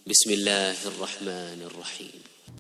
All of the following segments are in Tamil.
بسم الله الرحمن الرحيم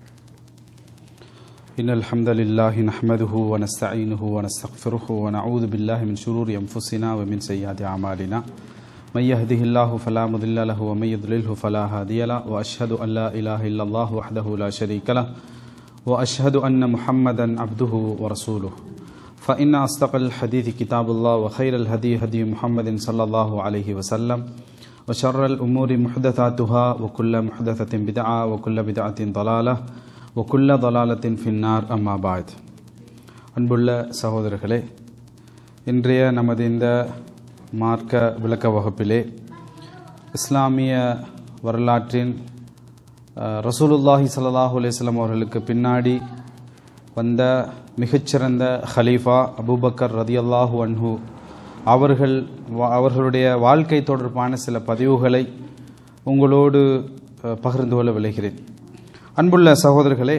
إن الحمد لله نحمده ونستعينه ونستغفره ونعوذ بالله من شرور أنفسنا ومن سيئات أعمالنا من يهده الله فلا مضل له ومن يضلله فلا هادي له وأشهد أن لا إله إلا الله وحده لا شريك له وأشهد أن محمدا عبده ورسوله فإن أصدق الحديث كتاب الله وخير الهدي هدي محمد صلى الله عليه وسلم وشر الأمور محدثاتها وكل محدثة بدعة وكل بدعة ضلالة وكل ضلالة في النار أما بعد அன்புள்ள சகோதரர்களே இன்றைய நமது இந்த மார்க்க விளக்க வகுப்பிலே இஸ்லாமிய வரலாற்றின் அஹ், ரசூலுல்லாஹி ஸல்லல்லாஹு அலைஹி வஸல்லம் அவர்களுக்கு பின்னாடி வந்த மிகச்சிறந்த ஹலீஃபா அபூபக்கர் ரதியல்லாஹு அன்ஹு அவர்கள் வா- அவர்களுடைய வாழ்க்கை தொடர்பான சில பதிவுகளை உங்களோடு அஹ், பகிர்ந்து கொள்ள விளைகிறேன் அன்புள்ள சகோதரர்களே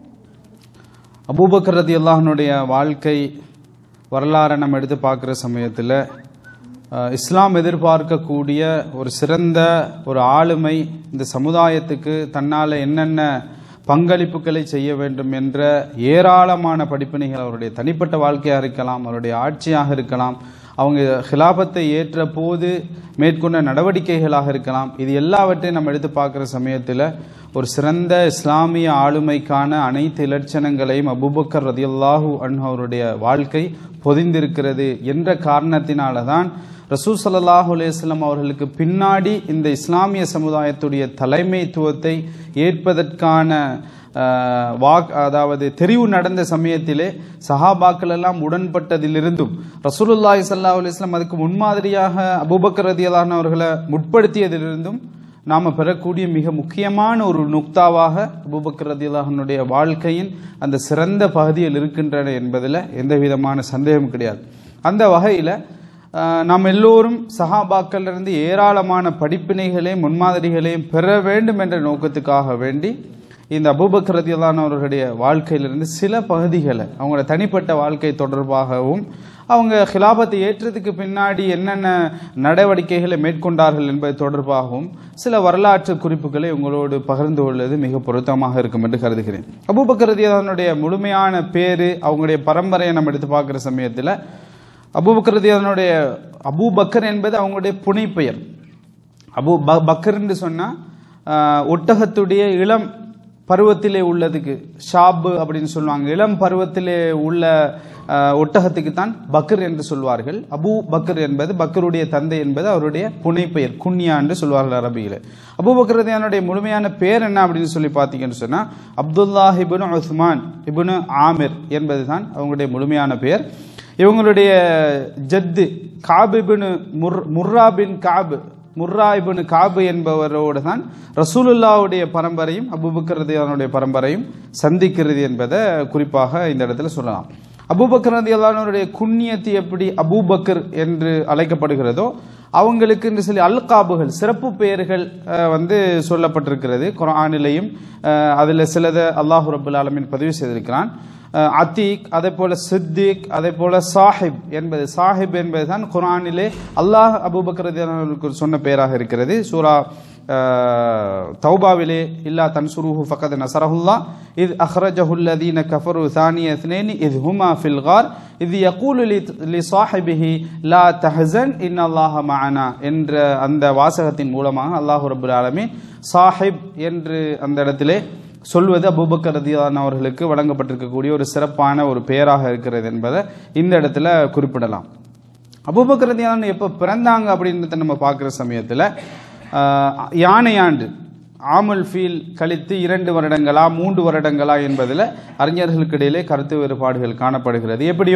அபூபக்கர் ரதி அல்லாஹனுடைய வாழ்க்கை வரலாறை நம்ம எடுத்து பார்க்குற சமயத்தில் அஹ், இஸ்லாம் எதிர்பார்க்கக்கூடிய ஒரு சிறந்த ஒரு ஆளுமை இந்த சமுதாயத்துக்கு தன்னால் என்னென்ன பங்களிப்புகளை செய்ய வேண்டும் என்ற ஏராளமான படிப்பினைகள் அவருடைய தனிப்பட்ட வாழ்க்கையாக இருக்கலாம் அவருடைய ஆட்சியாக இருக்கலாம் அவங்க ஹிலாபத்தை ஏற்ற போது மேற்கொண்ட நடவடிக்கைகளாக இருக்கலாம் இது எல்லாவற்றையும் நம்ம எடுத்து பார்க்குற சமயத்தில் ஒரு சிறந்த இஸ்லாமிய ஆளுமைக்கான அனைத்து இலட்சணங்களையும் அபூபக்கர் ரதியல்லாஹு அன்ஹு அவருடைய வாழ்க்கை பொதிந்திருக்கிறது என்ற காரணத்தினால தான் ரசூல் ஸல்லல்லாஹு அலைஹி வஸல்லம் அவர்களுக்கு பின்னாடி இந்த இஸ்லாமிய சமுதாயத்துடைய தலைமைத்துவத்தை ஏற்பதற்கான அஹ், வாக் அதாவது தெரிவு நடந்த சமயத்திலே சஹாபாக்கள் எல்லாம் உடன்பட்டதிலிருந்தும் ரசூலுல்லாஹி ஸல்லல்லாஹு அலைஹி வஸல்லம் அதுக்கு முன்மாதிரியாக அபூபக்கர் ரதியல்லாஹு அவர்களை முற்படுத்தியதிலிருந்தும் நாம பெறக்கூடிய மிக முக்கியமான ஒரு நுக்தாவாக அபூபக்கர் ரதியல்லாஹனுடைய வாழ்க்கையின் அந்த சிறந்த பகுதியில் இருக்கின்றன என்பதில் எந்த விதமான சந்தேகம் கிடையாது அந்த வகையில் நாம் எல்லோரும் சஹாபாக்களிலிருந்து ஏராளமான படிப்பினைகளையும் முன்மாதிரிகளையும் பெற வேண்டும் என்ற நோக்கத்துக்காக வேண்டி இந்த அபூபக்கர் ரதியல்லாஹு அவர்களுடைய வாழ்க்கையிலிருந்து சில பகுதிகளை அவங்களோட தனிப்பட்ட வாழ்க்கை தொடர்பாகவும் அவங்க ஹிலாபத்தை ஏற்றதுக்கு பின்னாடி என்னென்ன நடவடிக்கைகளை மேற்கொண்டார்கள் என்பது தொடர்பாகவும் சில வரலாற்று குறிப்புகளை உங்களோடு பகிர்ந்து கொள்வது மிக பொருத்தமாக இருக்கும் என்று கருதுகிறேன் அபூபக்கர் ரதியல்லாஹுடைய முழுமையான பேரு அவங்களுடைய பரம்பரையை நம்ம எடுத்து பார்க்குற சமயத்தில் அபூபக்கர் ரதியல்லாஹுடைய அபூபக்கர் என்பது அவங்களுடைய புனைப்பெயர் அபு ப பக்கர்ன்னு சொன்னால் ஒட்டகத்துடைய இளம் பருவத்திலே உள்ளதுக்கு ஷாபு அப்படின்னு சொல்லுவாங்க இளம் பருவத்திலே உள்ள அஹ், ஒட்டகத்துக்கு தான் பக்கர் என்று சொல்வார்கள் அபு பக்கர் என்பது பக்கருடைய தந்தை என்பது அவருடைய புனைப்பெயர் குன்யா என்று சொல்வார்கள் அரபியில் அபு பக்கரதியானுடைய முழுமையான பேர் என்ன அப்படின்னு சொல்லி பார்த்தீங்கன்னு சொன்னால் அப்துல்லாஹ் இப்னு உஸ்மான் இப்னு ஆமிர் என்பது தான் அவங்களுடைய முழுமையான பெயர் இவங்களுடைய ஜத்து காப் இப்னு முர் Murrah bin Ka'b Murrah ibn Ka'b என்பவரோடு தான் ரசூலுல்லாவுடைய பரம்பரையும் அபூபக்கர் ரதியானுடைய பரம்பரையும் சந்திக்கிறது என்பதை குறிப்பாக இந்த இடத்துல சொல்லலாம் அபூபக்கர் ரதியானுடைய குன்னியத்து எப்படி அபூபக்கர் என்று அழைக்கப்படுகிறதோ அவங்களுக்கு என்று சொல்லி அல்காபுகள் சிறப்பு பெயர்கள் அஹ், வந்து சொல்லப்பட்டிருக்கிறது குர்ஆனிலையும் அஹ், அதில் சிலதை அல்லாஹு ரபுல் ஆலமீன் பதிவு செய்திருக்கிறான் அஹ், அதீக் அதே போல சித்திக் அதே போல சாஹிப் என்பது சாஹிப் என்பது தான் குரானிலே அல்லாஹ் அபூபக்கர் ரலியல்லாஹு சொன்ன பெயராக இருக்கிறது சூரா அஹ், தௌபாவிலே இல்லா தன்சுருஹு ஃபக்கத் நசரஹுல்லா இத் அஹ்ரஜஹுல்லதீன கஃபரு தானிய இத்னைனி இத் ஹுமா ஃபில் கார் இது யகூலு லி லி சாஹிபிஹி லா தஹசன் இன்னல்லாஹ மஅனா என்ற அந்த வாசகத்தின் மூலமாக அல்லாஹ் ரப்பல் ஆலமீன் சாஹிப் என்று அந்த இடத்திலே சொல்வது அபூபக்கர் ரதியான் அவர்களுக்கு வழங்கப்பட்டிருக்கக்கூடிய ஒரு சிறப்பான ஒரு பெயராக இருக்கிறது என்பதை இந்த இடத்துல குறிப்பிடலாம் அபூபக்கர் ரதியான் எப்போ பிறந்தாங்க அப்படின்றத நம்ம பார்க்குற சமயத்தில் யானையாண்டு ஆமுல் ஃபீல் கழித்து இரண்டு வருடங்களா மூன்று வருடங்களா என்பதில் அறிஞர்களுக்கு இடையிலே கருத்து வேறுபாடுகள் காணப்படுகிறது எப்படியோ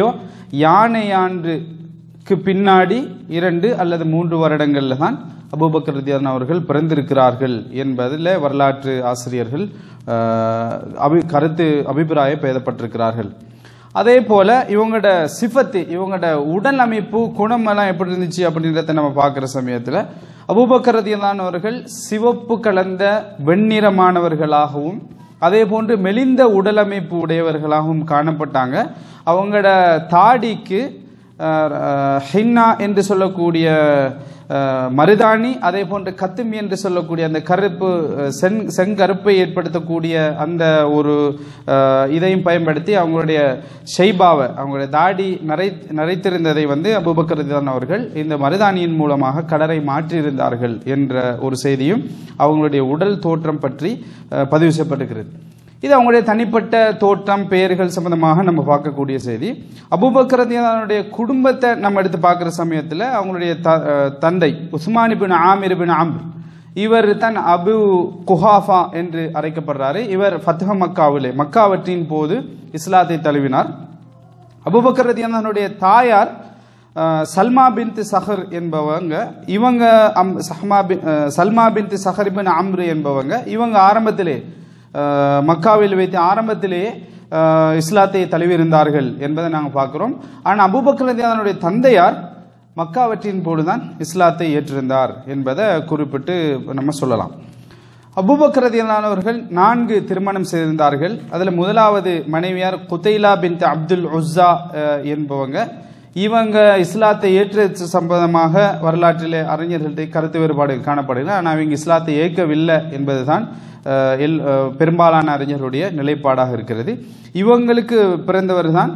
யானையாண்டுக்கு பின்னாடி இரண்டு அல்லது மூன்று வருடங்களில் தான் அபூபக்கர் ரதியான் அவர்கள் பிறந்திருக்கிறார்கள் என்பதில் வரலாற்று ஆசிரியர்கள் அஹ், அபி கருத்து அபிப்பிராயம் பேதப்பட்டிருக்கிறார்கள் அதே போல இவங்களோட சிஃபத்து இவங்களோட உடல் அமைப்பு குணம் எல்லாம் எப்படி இருந்துச்சு அப்படின்றத நம்ம பார்க்குற சமயத்தில் அபூபக்கர் ரதியல்லான் அவர்கள் சிவப்பு கலந்த வெண்ணிறமானவர்களாகவும் அதே போன்று மெலிந்த உடலமைப்பு உடையவர்களாகவும் காணப்பட்டாங்க அவங்களோட தாடிக்கு அஹ், அஹ், ஹின்னா என்று சொல்லக்கூடிய அஹ், மருதாணி அதே போன்று கத்துமி என்று சொல்லக்கூடிய அந்த கருப்பு அஹ், செங் செங்கருப்பை ஏற்படுத்தக்கூடிய அந்த ஒரு அஹ், இதையும் பயன்படுத்தி அவங்களுடைய ஷெய்பாவை அவங்களுடைய தாடி நரை நரைத்திருந்ததை வந்து அபூபக்கர் ரதியல்லாஹு அவர்கள் இந்த மருதாணியின் மூலமாக கலரை மாற்றியிருந்தார்கள் என்ற ஒரு செய்தியும் அவங்களுடைய உடல் தோற்றம் பற்றி அஹ், பதிவு செய்யப்பட்டிருக்கிறது இது அவங்களுடைய தனிப்பட்ட தோற்றம் பெயர்கள் சம்பந்தமாக நம்ம பார்க்கக்கூடிய செய்தி அபூபக்கரதியானுடைய குடும்பத்தை நம்ம எடுத்து பார்க்குற சமயத்தில் அவங்களுடைய த- அஹ் தந்தை உஸ்மானி பின் ஆமிர் பின் ஆம்ர் இவர் தான் அபு குஹாஃபா என்று அழைக்கப்படுறாரு இவர் ஃபத்ஹ மக்காவிலே மக்காவற்றின் போது இஸ்லாத்தை தழுவினார் அபூபக்கர் ரதியானுடைய தாயார் அஹ், சல்மா பின்த் சஹர் என்பவங்க இவங்க அம் சஹ்மா பின் அஹ், சல்மா பின்த் சஹர் பின் அம்ரு என்பவங்க இவங்க ஆரம்பத்திலே அஹ், மக்காவில் வைத்து ஆரம்பத்திலேயே அஹ், இஸ்லாத்தை தழுவியிருந்தார்கள் என்பதை நாங்கள் பார்க்கிறோம் ஆனால் அபூபக்கர் ரதியானுடைய தந்தையார் மக்காவற்றின் போதுதான் இஸ்லாத்தை ஏற்றிருந்தார் என்பதை குறிப்பிட்டு நம்ம சொல்லலாம் அபூபக்கர் ரதியல்லானவர்கள் நான்கு திருமணம் செய்திருந்தார்கள் அதில் முதலாவது மனைவியார் குத்தைலா பின் அப்துல் உஸ்ஸா அஹ், என்பவங்க இவங்க இஸ்லாத்தை ஏற்றது சம்பந்தமாக வரலாற்றிலே அறிஞர்கள்ட்ட கருத்து வேறுபாடு காணப்படுகிறது ஆனால் அவங்க இஸ்லாத்தை ஏற்கவில்லை என்பதுதான் அஹ், எல் அஹ், பெரும்பாலான அறிஞர்களுடைய நிலைப்பாடாக இருக்கிறது இவங்களுக்கு பிறந்தவர் தான்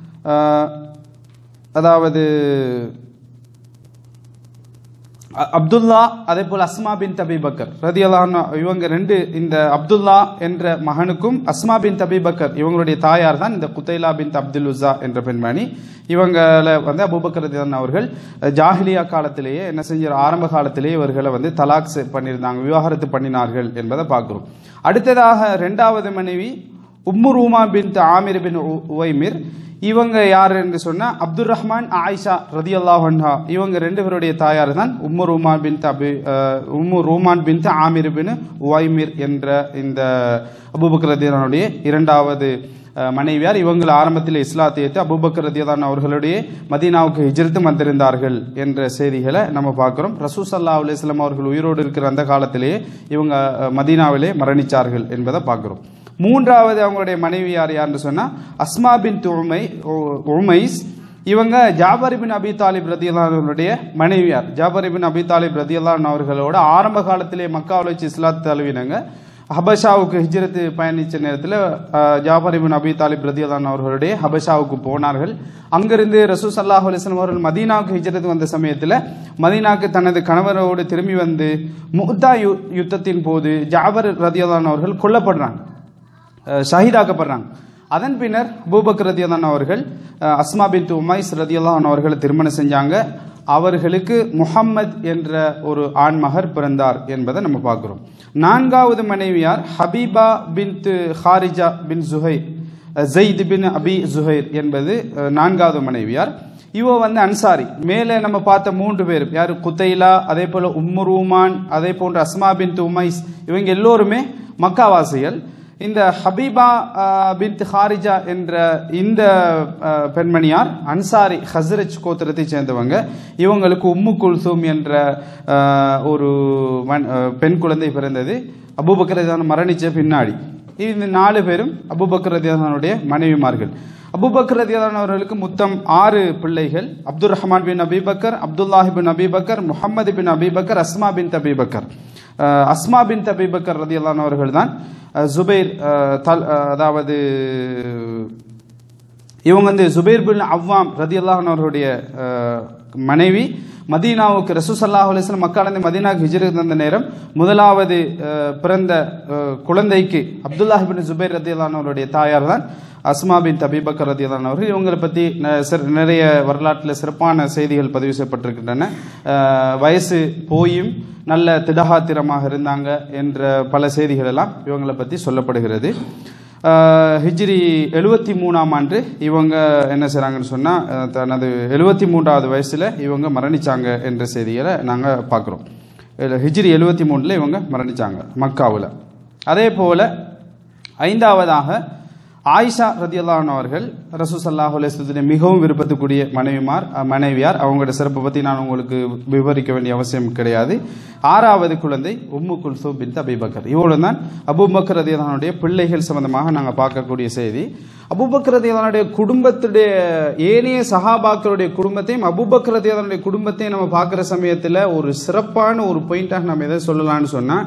அதாவது அ- அப்துல்லா அதே போல் அஸ்மா பின் தபி பக்கர் ரதியல்லாஹு இவங்க ரெண்டு இந்த அப்துல்லா என்ற மகனுக்கும் அஸ்மா பின் தபி பக்கர் இவங்களுடைய தாயார் தான் இந்த குத்தைலா பின் அப்துல் உஸா என்ற பெண்மணி இவங்கள வந்து அபூபக்கர் ரதியல்லாஹு அவர்கள் அஹ், ஜாஹிலியா காலத்திலேயே என்ன செஞ்ச ஆரம்ப காலத்திலேயே இவர்களை வந்து தலாக் செ- பண்ணியிருந்தாங்க விவாகரத்து பண்ணினார்கள் என்பதை பார்க்கிறோம் அடுத்ததாக ரெண்டாவது மனைவி உம்மு ரூமா பின் ஆமிர் பின் உ- உவைமிர் இவங்க யார் என்று சொன்னா அப்துல் ரஹ்மான் ஆயிஷா ரதியல்லாஹு அன்ஹா இவங்க ரெண்டு பேருடைய தாயார் தான் உம்மு ரூமான் பின் அபி அஹ், உம்மு ரூமான் பின் ஆமிர் பின் உவைமிர் என்ற இந்த அபூபக்கர் ரதியல்லானுடைய இரண்டாவது அஹ், மனைவியார் இவங்கள் ஆரம்பத்தில் இஸ்லாத்தை ஏற்று அபூபக்கர் ரதியல்லான் அவர்களுடைய மதீனாவுக்கு ஹிஜ்ரத்து வந்திருந்தார்கள் என்ற செய்திகளை நம்ம பார்க்கிறோம் ரசூ சல்லா அலுவலாம் அவர்கள் உயிரோடு இருக்கிற அந்த காலத்திலேயே இவங்க அஹ், மதீனாவிலே மரணிச்சார்கள் என்பதை பார்க்கிறோம் மூன்றாவது அவங்களுடைய மனைவி யார் யாருன்னு சொன்னா அஸ்மா பின் உமை உமைஸ் இவங்க ஜாபர் பின் அபி தாலிப் ரதியல்லானுடைய மனைவியார் ஜாபர் பின் அபி தாலிப் ரதியல்லான் அவர்களோட ஆரம்ப காலத்திலே மக்காவில் வச்சு இஸ்லாத் தழுவினங்க ஹபஷாவுக்கு ஹிஜ்ரத்து பயணிச்ச நேரத்தில் ஜாபர் பின் அபி தாலிப் ரதியல்லான் அவர்களுடைய ஹபஷாவுக்கு போனார்கள் அங்கிருந்து ரசூ சல்லாஹ் அலிஸ்லாம் அவர்கள் மதீனாவுக்கு ஹிஜ்ரத்து வந்த சமயத்தில் மதீனாவுக்கு தனது கணவரோடு திரும்பி வந்து முக்தா யு- யுத்தத்தின் போது ஜாபர் ரதியல்லான் அவர்கள் கொல்லப்படுறாங்க அஹ் ஷஹீதாக்கப்படுறாங்க அதன் பின்னர் அபூபக்கர் ரதியல்லான் அவர்கள் அஹ் அஸ்மா பின் உமைஸ் ரதியல்லான் அவர்களை திருமணம் செஞ்சாங்க அவர்களுக்கு முஹம்மத் என்ற ஒரு ஆண்மகர் பிறந்தார் என்பதை நம்ம பார்க்கிறோம் நான்காவது மனைவியார் Habiba bin Kharija bin Zuhair Zaid bin Abi Zuhair என்பது அஹ், நான்காவது மனைவியார் இவ வந்து அன்சாரி மேலே நம்ம பார்த்த மூன்று பேர் யார் குத்தைலா அதே போல உம்மு ரூமான் அதே போன்ற அஸ்மா பின் உமைஸ் இவங்க எல்லோருமே மக்காவாசிகள் இந்த ஹபீபா பின் ஹாரிஜா என்ற இந்த அஹ், பெண்மணியார் அன்சாரி ஹஸ்ரஜ் கோத்திரத்தை சேர்ந்தவங்க இவங்களுக்கு உம்மு குல்சூம் என்ற அஹ், ஒரு மண்- அஹ், பெண் குழந்தை பிறந்தது அபூபக்கர் ரதியல்லாஹு மரணிச்ச பின்னாடி இந்த நாலு பேரும் அபூபக்கர் ரதியல்லானுடைய மனைவிமார்கள் அபூபக்கர் ரதியல்லான் அவர்களுக்கு மொத்தம் ஆறு பிள்ளைகள் அப்துல் ரஹ்மான் பின் அபிபக்கர் அப்துல்லாஹி பின் அபிபக்கர் முஹம்மது பின் அபிபக்கர் அஸ்மா பின் அபிபக்கர் அஹ், அஸ்மா பின் அபிபக்கர் ரதியல்லான் அவர்கள் தான் ஜுபைர் அஹ், தல் அஹ், அதாவது இவங்க வந்து ஜுபைர் பின் அவ்வாம் ரதியல்லாஹு அவர்களுடைய அஹ், மனைவி மதீனாவுக்கு ரசூசல்லாஹ் அலிஸ்லாம் மக்காலேருந்து மதீனாவுக்கு ஹிஜ்ரத் வந்த நேரம் முதலாவது அஹ், பிறந்த அஹ், குழந்தைக்கு அப்துல்லாஹ் பின் ஜுபைர் ரதியல்லான் அவருடைய தாயார் தான் அஸ்மா பின் தபீபக்கர் ரதியல்லான் அவர்கள் இவங்களை பற்றி ந- சிற- நிறைய வரலாற்றில் சிறப்பான செய்திகள் பதிவு செய்யப்பட்டிருக்கின்றன அஹ், வயசு போயும் நல்ல திடகாத்திரமாக இருந்தாங்க என்ற பல செய்திகள் எல்லாம் இவங்களை பற்றி சொல்லப்படுகிறது அஹ், ஹிஜ்ரி எழுபத்தி மூணாம் ஆண்டு இவங்க என்ன செய்கிறாங்கன்னு சொன்னால் தனது எழுபத்தி மூன்றாவது வயசில் இவங்க மரணிச்சாங்க என்ற செய்திகளை நாங்கள் பார்க்குறோம் ஹிஜ்ரி எழுபத்தி மூணில் இவங்க மரணிச்சாங்க மக்காவில் அதே போல் ஐந்தாவதாக ஆயிஷா ரதியல்லான் அவர்கள் ரசூசல்லாஹ் அலுவலத்துடைய மிகவும் விருப்பத்துக்குரிய மனைவிமார் அஹ், மனைவியார் அவங்களோட சிறப்பை பற்றி நான் உங்களுக்கு விவரிக்க வேண்டிய அவசியம் கிடையாது ஆறாவது குழந்தை உம்மு குல்சூம் பின் அபிபக்கர் இவ்வளவு தான் அபுபக்கர் ரதியல்லானுடைய பிள்ளைகள் சம்பந்தமாக நாங்கள் பார்க்கக்கூடிய செய்தி அபுபக்கர் ரதியல்லானுடைய குடும்பத்துடைய ஏனைய சஹாபாக்களுடைய குடும்பத்தையும் அபுபக்கர் ரதியல்லானுடைய குடும்பத்தையும் நம்ம பார்க்குற சமயத்தில் ஒரு சிறப்பான ஒரு பாயிண்டாக நம்ம எதை சொல்லலாம்னு சொன்னால்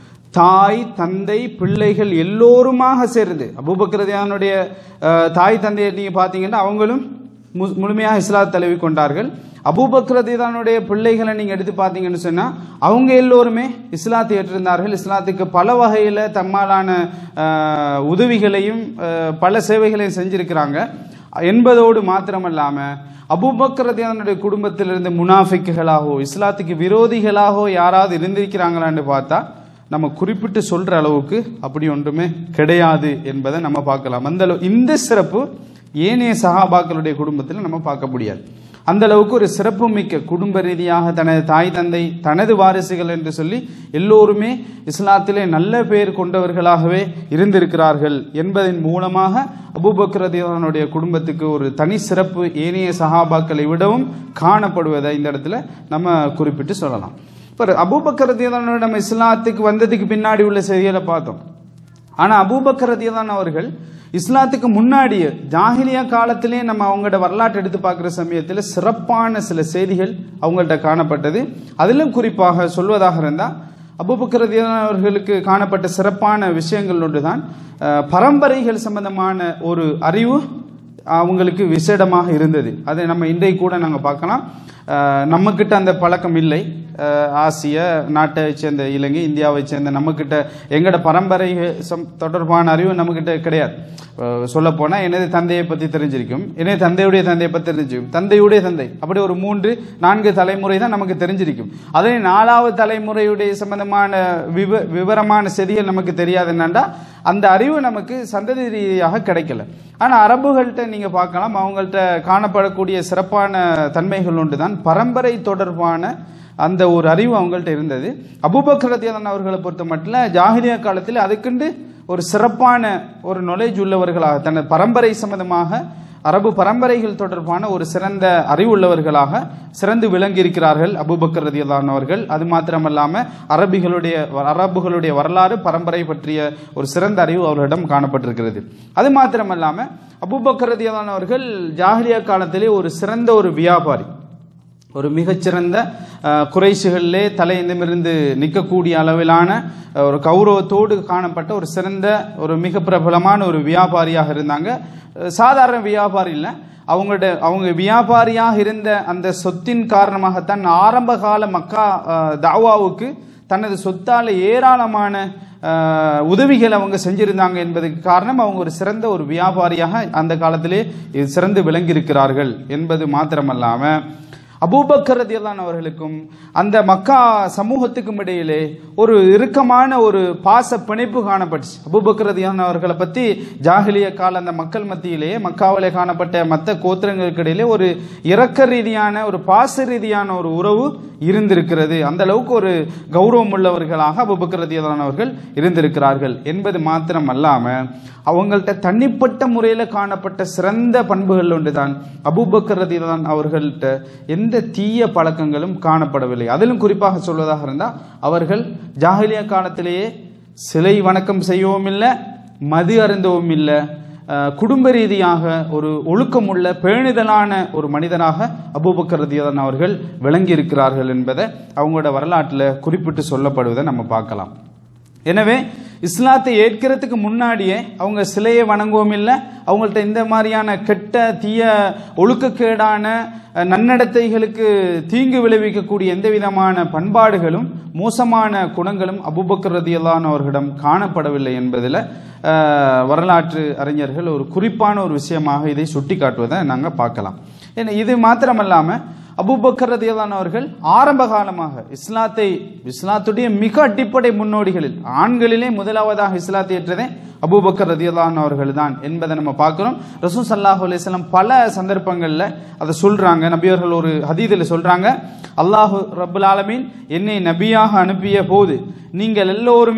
தாய் தந்தை பிள்ளைகள் எல்லோருமாக சேர்ந்து அபூபக்கரதியானுடைய அஹ், தாய் தந்தையை நீங்க பாத்தீங்கன்னா அவங்களும் மு- முழுமையாக இஸ்லாத் தழுவி கொண்டார்கள் அபூபக்கரதியானுடைய பிள்ளைகளை நீங்க எடுத்து பார்த்தீங்கன்னு சொன்னா அவங்க எல்லோருமே இஸ்லாத்தை ஏற்றிருந்தார்கள் இஸ்லாத்துக்கு பல வகையில தம்மாலான அஹ், உதவிகளையும் அஹ், பல சேவைகளையும் செஞ்சிருக்கிறாங்க என்பதோடு மாத்திரமல்லாம அபூபக்கரதியானுடைய குடும்பத்திலிருந்து முனாஃபிக்குகளாகவோ இஸ்லாத்துக்கு விரோதிகளாகவோ யாராவது இருந்திருக்கிறாங்களான்னு பார்த்தா நம்ம குறிப்பிட்டு சொல்ற அளவுக்கு அப்படி ஒன்றுமே கிடையாது என்பதை நம்ம பார்க்கலாம் அந்த அளவு இந்த சிறப்பு ஏனைய சகாபாக்களுடைய குடும்பத்தில் நம்ம பார்க்க முடியாது அந்த அளவுக்கு ஒரு சிறப்பு மிக்க குடும்ப ரீதியாக தனது தாய் தந்தை தனது வாரிசுகள் என்று சொல்லி எல்லோருமே இஸ்லாத்திலே நல்ல பெயர் கொண்டவர்களாகவே இருந்திருக்கிறார்கள் என்பதன் மூலமாக அபூபக்ரதியானுடைய குடும்பத்துக்கு ஒரு தனி சிறப்பு ஏனைய சகாபாக்களை விடவும் காணப்படுவதை இந்த இடத்துல நம்ம குறிப்பிட்டு சொல்லலாம் இப்போ அபூபக்கர் ரதியல்லாஹு நம்ம இஸ்லாத்துக்கு வந்ததுக்கு பின்னாடி உள்ள செய்திகளை பார்த்தோம் ஆனா அபூபக்கர் ரதியல்லாஹு அவர்கள் இஸ்லாத்துக்கு முன்னாடியே ஜாஹிலியா காலத்திலே நம்ம அவங்களோட வரலாற்று எடுத்து பார்க்குற சமயத்தில் சிறப்பான சில செய்திகள் அவங்கள்ட்ட காணப்பட்டது அதிலும் குறிப்பாக சொல்வதாக இருந்தால் அபூபக்கர் ரதியல்லாஹு அவர்களுக்கு காணப்பட்ட சிறப்பான விஷயங்கள் ஒன்றுதான் அஹ், பரம்பரைகள் சம்பந்தமான ஒரு அறிவு அவங்களுக்கு விசேடமாக இருந்தது அதை நம்ம இன்றைக்கு கூட நாங்கள் பார்க்கலாம் அஹ், நம்மக்கிட்ட அந்த பழக்கம் இல்லை அஹ், ஆசிய நாட்டை சேர்ந்த இலங்கை இந்தியாவை சேர்ந்த நம்மக்கிட்ட எங்களோட பரம்பரை சம் தொடர்பான அறிவு நம்மக்கிட்ட கிடையாது சொல்ல போனால் எனது தந்தையை பற்றி தெரிஞ்சிருக்கும் எனது தந்தையுடைய தந்தையை பற்றி தெரிஞ்சிருக்கும் தந்தையுடைய தந்தை அப்படி ஒரு மூன்று நான்கு தலைமுறை தான் நமக்கு தெரிஞ்சிருக்கும் அதே நாலாவது தலைமுறையுடைய சம்பந்தமான விவ விவரமான செய்திகள் நமக்கு தெரியாது என்னண்டா அந்த அறிவு நமக்கு சந்ததி ரீதியாக கிடைக்கல ஆனா அரபுகள்கிட்ட நீங்க பார்க்கலாம் அவங்கள்ட்ட காணப்படக்கூடிய சிறப்பான தன்மைகள் ஒன்று தான் பரம்பரை தொடர்பான அந்த ஒரு அறிவு அவங்கள்ட்ட இருந்தது அபூபக்கர் ரதியல்லாஹு அவர்களை பொறுத்த மட்டும் ஜாகிலியா காலத்தில் அதுக்குண்டு ஒரு சிறப்பான ஒரு knowledge உள்ளவர்களாக தனது பரம்பரை சம்பந்தமாக அரபு பரம்பரைகள் தொடர்பான ஒரு சிறந்த அறிவுள்ளவர்களாக சிறந்து விளங்கி இருக்கிறார்கள் அபூபக்கர் ரதியல்லாஹு அவர்கள் அது மாத்திரமல்லாம அரபிகளுடைய அரபுகளுடைய வரலாறு பரம்பரை பற்றிய ஒரு சிறந்த அறிவு அவர்களிடம் காணப்பட்டிருக்கிறது அது மாத்திரமல்லாம அபூபக்கர் ரதியல்லாஹு அவர்கள் ஜாஹிலியா காலத்திலே ஒரு சிறந்த ஒரு வியாபாரி ஒரு மிகச்சிறந்த அஹ், குறைஷிகளிலே தலையிடமிருந்து நிற்கக்கூடிய அளவிலான அஹ், ஒரு கௌரவத்தோடு காணப்பட்ட ஒரு சிறந்த ஒரு மிக பிரபலமான ஒரு வியாபாரியாக இருந்தாங்க அஹ், சாதாரண வியாபாரி இல்லை அவங்களோட அவங்க வியாபாரியாக இருந்த அந்த சொத்தின் காரணமாகத்தான் ஆரம்ப கால மக்கா அஹ், தாவாவுக்கு தனது சொத்தால ஏராளமான அஹ், உதவிகள் அவங்க செஞ்சிருந்தாங்க என்பதுக்கு காரணம் அவங்க ஒரு சிறந்த ஒரு வியாபாரியாக அந்த காலத்திலே இது சிறந்து விளங்கியிருக்கிறார்கள் என்பது மாத்திரமல்லாம அபூபக்கர் ரதியல்லான் அவர்களுக்கும் அந்த மக்கா சமூகத்துக்கும் இடையிலே ஒரு இறுக்கமான ஒரு பாச பிணைப்பு காணப்பட்டுச்சு அபூபக்கர் ரதியல்லான் அவர்களை பத்தி ஜாகிலிய கால அந்த மக்கள் மத்தியிலே மக்காவிலே காணப்பட்ட மற்ற கோத்திரங்களுக்கு இடையிலே ஒரு இரக்க ரீதியான ஒரு பாச ரீதியான ஒரு உறவு இருந்திருக்கிறது அந்த அளவுக்கு ஒரு கௌரவம் உள்ளவர்களாக அபூபக்கர் ரதியல்லான் அவர்கள் இருந்திருக்கிறார்கள் என்பது மாத்திரம் அல்லாம அவங்கள்ட்ட தனிப்பட்ட முறையில் காணப்பட்ட சிறந்த பண்புகள் ஒன்றுதான் அபூபக்கர் ரதியல்லான் அவர்கள்ட்ட எந்த தீய பழக்கங்களும் காணப்படவில்லை அதிலும் குறிப்பாக சொல்வதாக இருந்தால் அவர்கள் ஜாஹிலியா காலத்திலேயே சிலை வணக்கம் செய்யவும் இல்லை மது அருந்தவும் இல்லை அஹ், குடும்ப ரீதியாக ஒரு ஒழுக்கமுள்ள பேணுதலான ஒரு மனிதனாக அபூபக்கர் ரதியல்லான் அவர்கள் விளங்கி இருக்கிறார்கள் என்பதை அவங்களோட வரலாற்றில் குறிப்பிட்டு சொல்லப்படுவதை நம்ம பார்க்கலாம் எனவே இஸ்லாத்தை ஏற்கிறதுக்கு முன்னாடியே அவங்க சிலையை வணங்கவும் இல்லை அவங்கள்ட்ட இந்த மாதிரியான கெட்ட தீய ஒழுக்கக்கேடான அஹ், நன்னடத்தைகளுக்கு தீங்கு விளைவிக்கக்கூடிய எந்த விதமான பண்பாடுகளும் மோசமான குணங்களும் அபூபக்கர் ரதியல்லான் அவர்களிடம் காணப்படவில்லை என்பதில் அஹ், வரலாற்று அறிஞர்கள் ஒரு குறிப்பான ஒரு விஷயமாக இதை சுட்டி காட்டுவதை நாங்கள் பார்க்கலாம் ஏன்னா இது மாத்திரமல்லாமல் அபூபக்கர் ரதியல்லான் அவர்கள் ஆரம்ப காலமாக இஸ்லாத்தை இஸ்லாத்துடைய மிக அடிப்படை முன்னோடிகளில் ஆண்களிலே முதலாவதாக இஸ்லாத்தை ஏற்றதே அபூபக்கர் ரதியல்லான் அவர்கள் தான் என்பதை நம்ம பார்க்கிறோம் ரசூல் சல்லாஹூ அலிஸ்லாம் பல சந்தர்ப்பங்களில் அதை சொல்றாங்க நபியவர்கள் ஒரு ஹதீதில் சொல்றாங்க அல்லாஹு ரபுல் ஆலமீன் என்னை நபியாக அனுப்பிய போது நீங்கள் எல்லோருமே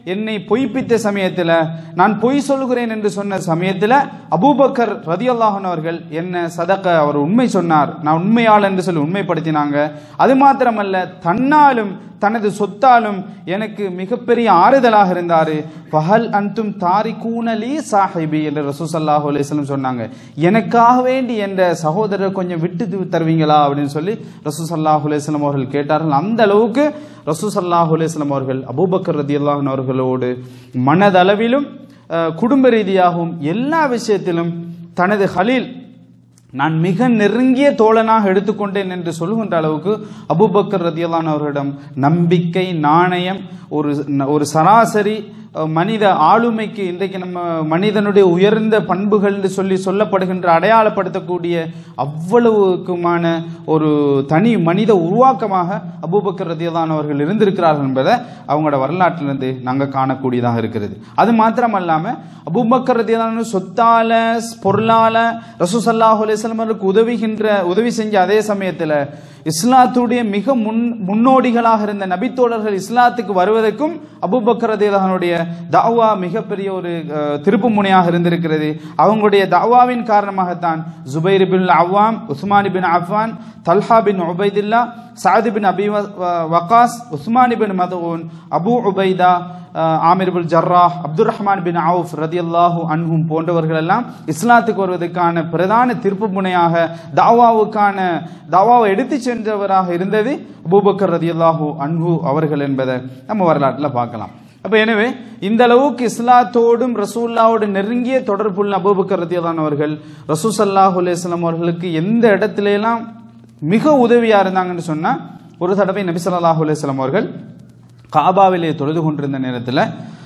என்னை பொய்ப்பித்த சமயத்தில் நான் பொய் சொல்கிறேன் என்று சொன்ன சமயத்தில் அபூபக்கர் ரதியல்லாஹன் அவர்கள் என்ன சதக்க அவர் உண்மை சொன்னார் நான் உண்மையாள் என்று சொல்லி உண்மைப்படுத்தினாங்க அது மாத்திரமல்ல தன்னாலும் தனது சொத்தாலும் எனக்கு மிகப்பெரிய ஆறுதலாக இருந்தார் பஹல் அன்தும் தாரிகூனலி சாஹிபி என்று ரசூசல்லாஹு அலிஸ்லம் சொன்னாங்க எனக்காக வேண்டி என்ற சகோதரர் கொஞ்சம் விட்டு தருவீங்களா அப்படின்னு சொல்லி ரசூசல்லாஹு அலிஸ்லம் அவர்கள் கேட்டார்கள் அந்த அளவுக்கு ரசூசல்லாஹு அலிஸ்லம் அவர்கள் அபூபக்கர் ரதி அவர்களோடு மனதளவிலும் அஹ், குடும்ப ரீதியாகவும் எல்லா விஷயத்திலும் தனது ஹலீல் நான் மிக நெருங்கிய தோழனாக எடுத்துக்கொண்டேன் என்று சொல்லுகின்ற அளவுக்கு அபூபக்கர் ரதியல்லான் அவர்களிடம் நம்பிக்கை நாணயம் ஒரு ஒரு சராசரி அஹ், மனித ஆளுமைக்கு இன்றைக்கு நம்ம மனிதனுடைய உயர்ந்த பண்புகள் என்று சொல்லி சொல்லப்படுகின்ற அடையாளப்படுத்தக்கூடிய அவ்வளவுக்குமான ஒரு தனி மனித உருவாக்கமாக அபூபக்கர் ரதியல்லான் அவர்கள் இருந்திருக்கிறார்கள் என்பதை அவங்களோட வரலாற்றிலிருந்து நாங்கள் காணக்கூடியதாக இருக்கிறது அது மாத்திரம் அல்லாமல் அபூபக்கர் ரதியல்லான் சொத்தால பொருளால ரசூசல்லாஹு அலையம் அவர்களுக்கு உதவுகின்ற உதவி செஞ்ச அதே சமயத்தில் இஸ்லாத்துடைய மிக முன் முன்னோடிகளாக இருந்த நபித்தோழர்கள் இஸ்லாத்துக்கு வருவதற்கும் அபூபக்கர் ரதியல்லானுடைய தாவா மிகப்பெரிய ஒரு அஹ், திருப்பு முனையாக இருந்திருக்கிறது அவங்களுடைய தாவாவின் காரணமாகத்தான் Zubair bin Awwam Usman bin Affan Talha bin Ubaidullah Saad bin Abi வ- வ- Waqqas Usman bin Mazoon Abu Ubaida அஹ், Amir bin Jarrah Abdul Rahman bin Auf ரதியல்லாஹு அன்ஹும் போன்றவர்கள் எல்லாம் இஸ்லாத்துக்கு வருவதற்கான பிரதான திருப்பு முனையாக தாவாவுக்கான தாவாவை எடுத்து சென்றவராக இருந்தது அபூபக்கர் ரதியல்லாஹு அன்ஹு அவர்கள் என்பதை நம்ம வரலாற்றில் பார்க்கலாம் அப்ப எனவே இந்த அளவுக்கு இஸ்லாத்தோடும் ரசூல்லாவோடு நெருங்கிய தொடர்புள்ள அபூபக்கர் ரதியல்லான் அவர்கள் ரசூசல்லாஹு அலையம் அவர்களுக்கு எந்த இடத்துல எல்லாம் மிக உதவியா இருந்தாங்கன்னு சொன்னா ஒரு தடவை நபி ஸல்லல்லாஹு அலைஹி வஸல்லம் அவர்கள் காபாவிலே தொழுது கொண்டிருந்த நேரத்தில்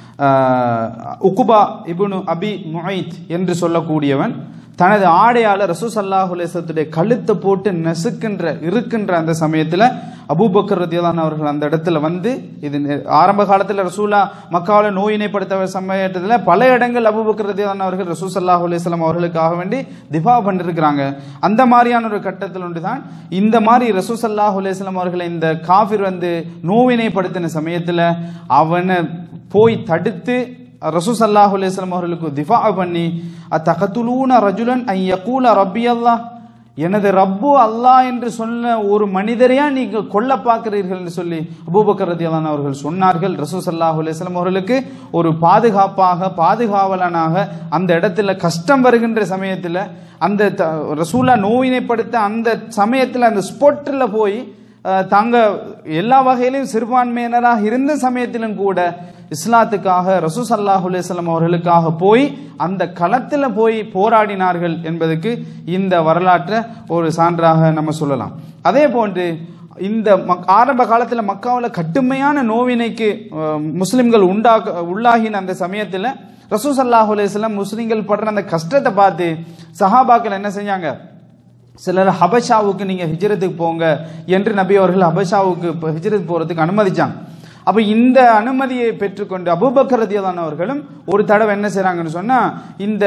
உக்குபா இப்னு அபி முஐத் என்று சொல்லக்கூடியவன் தனது ஆடையால ரசூசல்லாஹு அலைஹிஸ்ஸலத்துடைய கழுத்தை போட்டு நெசுக்கின்ற இருக்கின்ற அந்த சமயத்தில் அபூபக்கர் ரதியல்லான் அவர்கள் அந்த இடத்துல வந்து இது நெ- ஆரம்ப காலத்தில் ரசூலா மக்காவில் நோயினைப்படுத்த சமயத்தில் பல இடங்கள் அபூபக்கர் ரதியல்லான் அவர்கள் ரசூசல்லாஹு அலைஹிஸ்ஸலாம் அவர்களுக்காக வேண்டி திஃபா பண்ணிருக்கிறாங்க அந்த மாதிரியான ஒரு கட்டத்தில் ஒன்று தான் இந்த மாதிரி ரசூசல்லாஹு அலைஹிஸ்ஸலாம் அவர்களை இந்த காஃபிர் வந்து நோவினைப்படுத்தின சமயத்தில் அவனை போய் தடுத்து ரசூசல்லாஹு அலைஹிஸ்ஸலாம் அவர்களுக்கு திஃபா பண்ணி அத்தகத்துலூன ரஜுலன் ஐ யகூல ரப்பி அல்லாஹ் எனது ரப்பு அல்லாஹ் என்று சொன்ன ஒரு மனிதரையா நீங்க கொல்ல பார்க்கிறீர்கள் என்று சொல்லி அபூபக்கர் ரதியல்லான் அவர்கள் சொன்னார்கள் ரசூ சல்லாஹூ அலையம் அவர்களுக்கு ஒரு பாதுகாப்பாக பாதுகாவலனாக அந்த இடத்துல கஷ்டம் வருகின்ற சமயத்தில் அந்த த- ரசூலா நோயினைப்படுத்த அந்த சமயத்தில் அந்த ஸ்பாட்டில் போய் அஹ், தாங்க எல்லா வகையிலும் சிறுபான்மையினராக இருந்த சமயத்திலும் கூட இஸ்லாத்துக்காக ரசூ சல்லாஹூ அலையம் அவர்களுக்காக போய் அந்த களத்தில் போய் போராடினார்கள் என்பதற்கு இந்த வரலாற்றை ஒரு சான்றாக நம்ம சொல்லலாம் அதே போன்று இந்த மக்- ஆரம்ப காலத்தில் மக்காவில் கடுமையான நோவினைக்கு அஹ், முஸ்லிம்கள் உண்டாக்க உள்ளாகின அந்த சமயத்தில் ரசூ சல்லாஹூ அலையம் முஸ்லிம்கள் படுற அந்த கஷ்டத்தை பார்த்து சஹாபாக்கள் என்ன செஞ்சாங்க சிலர் ஹபஷாவுக்கு நீங்க ஹிஜ்ரத்துக்கு போங்க என்று நபி அவர்கள் ஹபஷாவுக்கு இப்ப ஹிஜ்ரத் போறதுக்கு அனுமதிச்சாங்க அப்ப இந்த அனுமதியை பெற்றுக்கொண்டு அபூபக்கர் ரதியல்லான் அவர்களும் ஒரு தடவை என்ன செய்றாங்கன்னு சொன்னா இந்த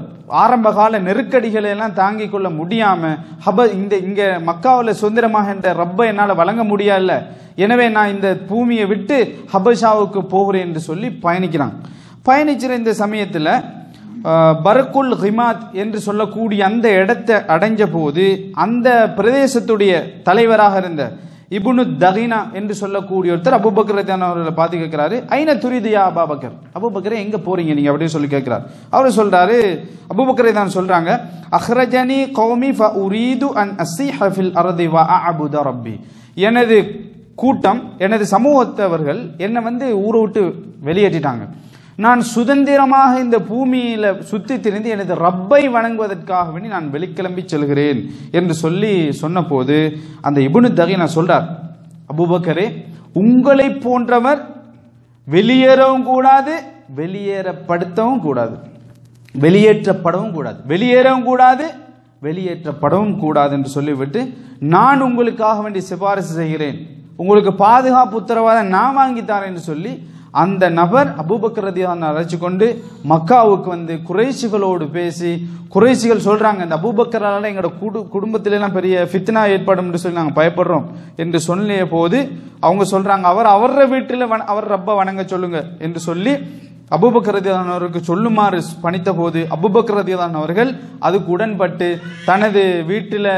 ஆரம்ப கால நெருக்கடிகளை எல்லாம் தாங்கிக் கொள்ள முடியாம ஹப இந்த இங்க மக்காவில் சுதந்திரமாக என்ற ரப்பை என்னால் வழங்க முடியல எனவே நான் இந்த பூமியை விட்டு ஹபஷாவுக்கு போகிறேன் என்று சொல்லி பயணிக்கிறாங்க பயணிச்சிற இந்த சமயத்தில் அஹ், பரக்குல் ஹிமாத் என்று சொல்லக்கூடிய அந்த இடத்தை அடைஞ்ச போது அந்த பிரதேசத்துடைய தலைவராக இருந்த இப்னு தகினா என்று சொல்லக்கூடிய ஒருத்தர் அபூபக்கர் ரலியல்லாஹு அவர்களை பார்த்து கேட்கிறாரு ஐன துரிதியா அபாபக்கர் அபூபக்கரே எங்க போறீங்க நீங்க அப்படின்னு சொல்லி கேட்கிறார் அவர் சொல்றாரு அபூபக்கரை தான் சொல்றாங்க அஹ்ரஜனி கௌமி ஃப உரீது அன் அஸ்ஸீஹ ஃபில் அர்தி வ அஅபுத ரப்பி எனது கூட்டம் எனது சமூகத்தவர்கள் என்னை வந்து ஊரை விட்டு வெளியேற்றிட்டாங்க நான் சுதந்திரமாக இந்த பூமியில சுத்தி திரிந்து எனது ரப்பை வணங்குவதற்காக வேண்டி நான் வெளிக்கிளம்பி செல்கிறேன் என்று சொல்லி சொன்னபோது அந்த இப்னு தகீனா சொல்றார் அபூபக்கரே உங்களை போன்றவர் வெளியேறவும் கூடாது வெளியேறப்படுத்தவும் கூடாது வெளியேற்றப்படவும் கூடாது வெளியேறவும் கூடாது வெளியேற்றப்படவும் கூடாது என்று சொல்லிவிட்டு நான் உங்களுக்காக வேண்டி சிபாரிசு செய்கிறேன் உங்களுக்கு பாதுகாப்பு உத்தரவாதம் நான் வாங்கி தரேன் என்று சொல்லி அந்த நபர் அபூபக்கர் ரதியல்லாஹு அழைச்சு கொண்டு மக்காவுக்கு வந்து குறைசிகளோடு பேசி குறைசிகள் சொல்றாங்க இந்த அபூபக்கரால எங்களோட குடு குடும்பத்தில எல்லாம் பெரிய ஃபித்னா ஏற்படும் சொல்லி நாங்க பயப்படுறோம் என்று சொல்லிய போது அவங்க சொல்றாங்க அவர் அவர வீட்டில் வண- அவர் ரப்ப வணங்க சொல்லுங்க என்று சொல்லி அபூபக்கர் ரதியல்லாஹு அவருக்கு சொல்லுமாறு பணித்த போது அபூபக்கர் ரதியல்லாஹு அவர்கள் அதுக்கு உடன்பட்டு தனது வீட்டில்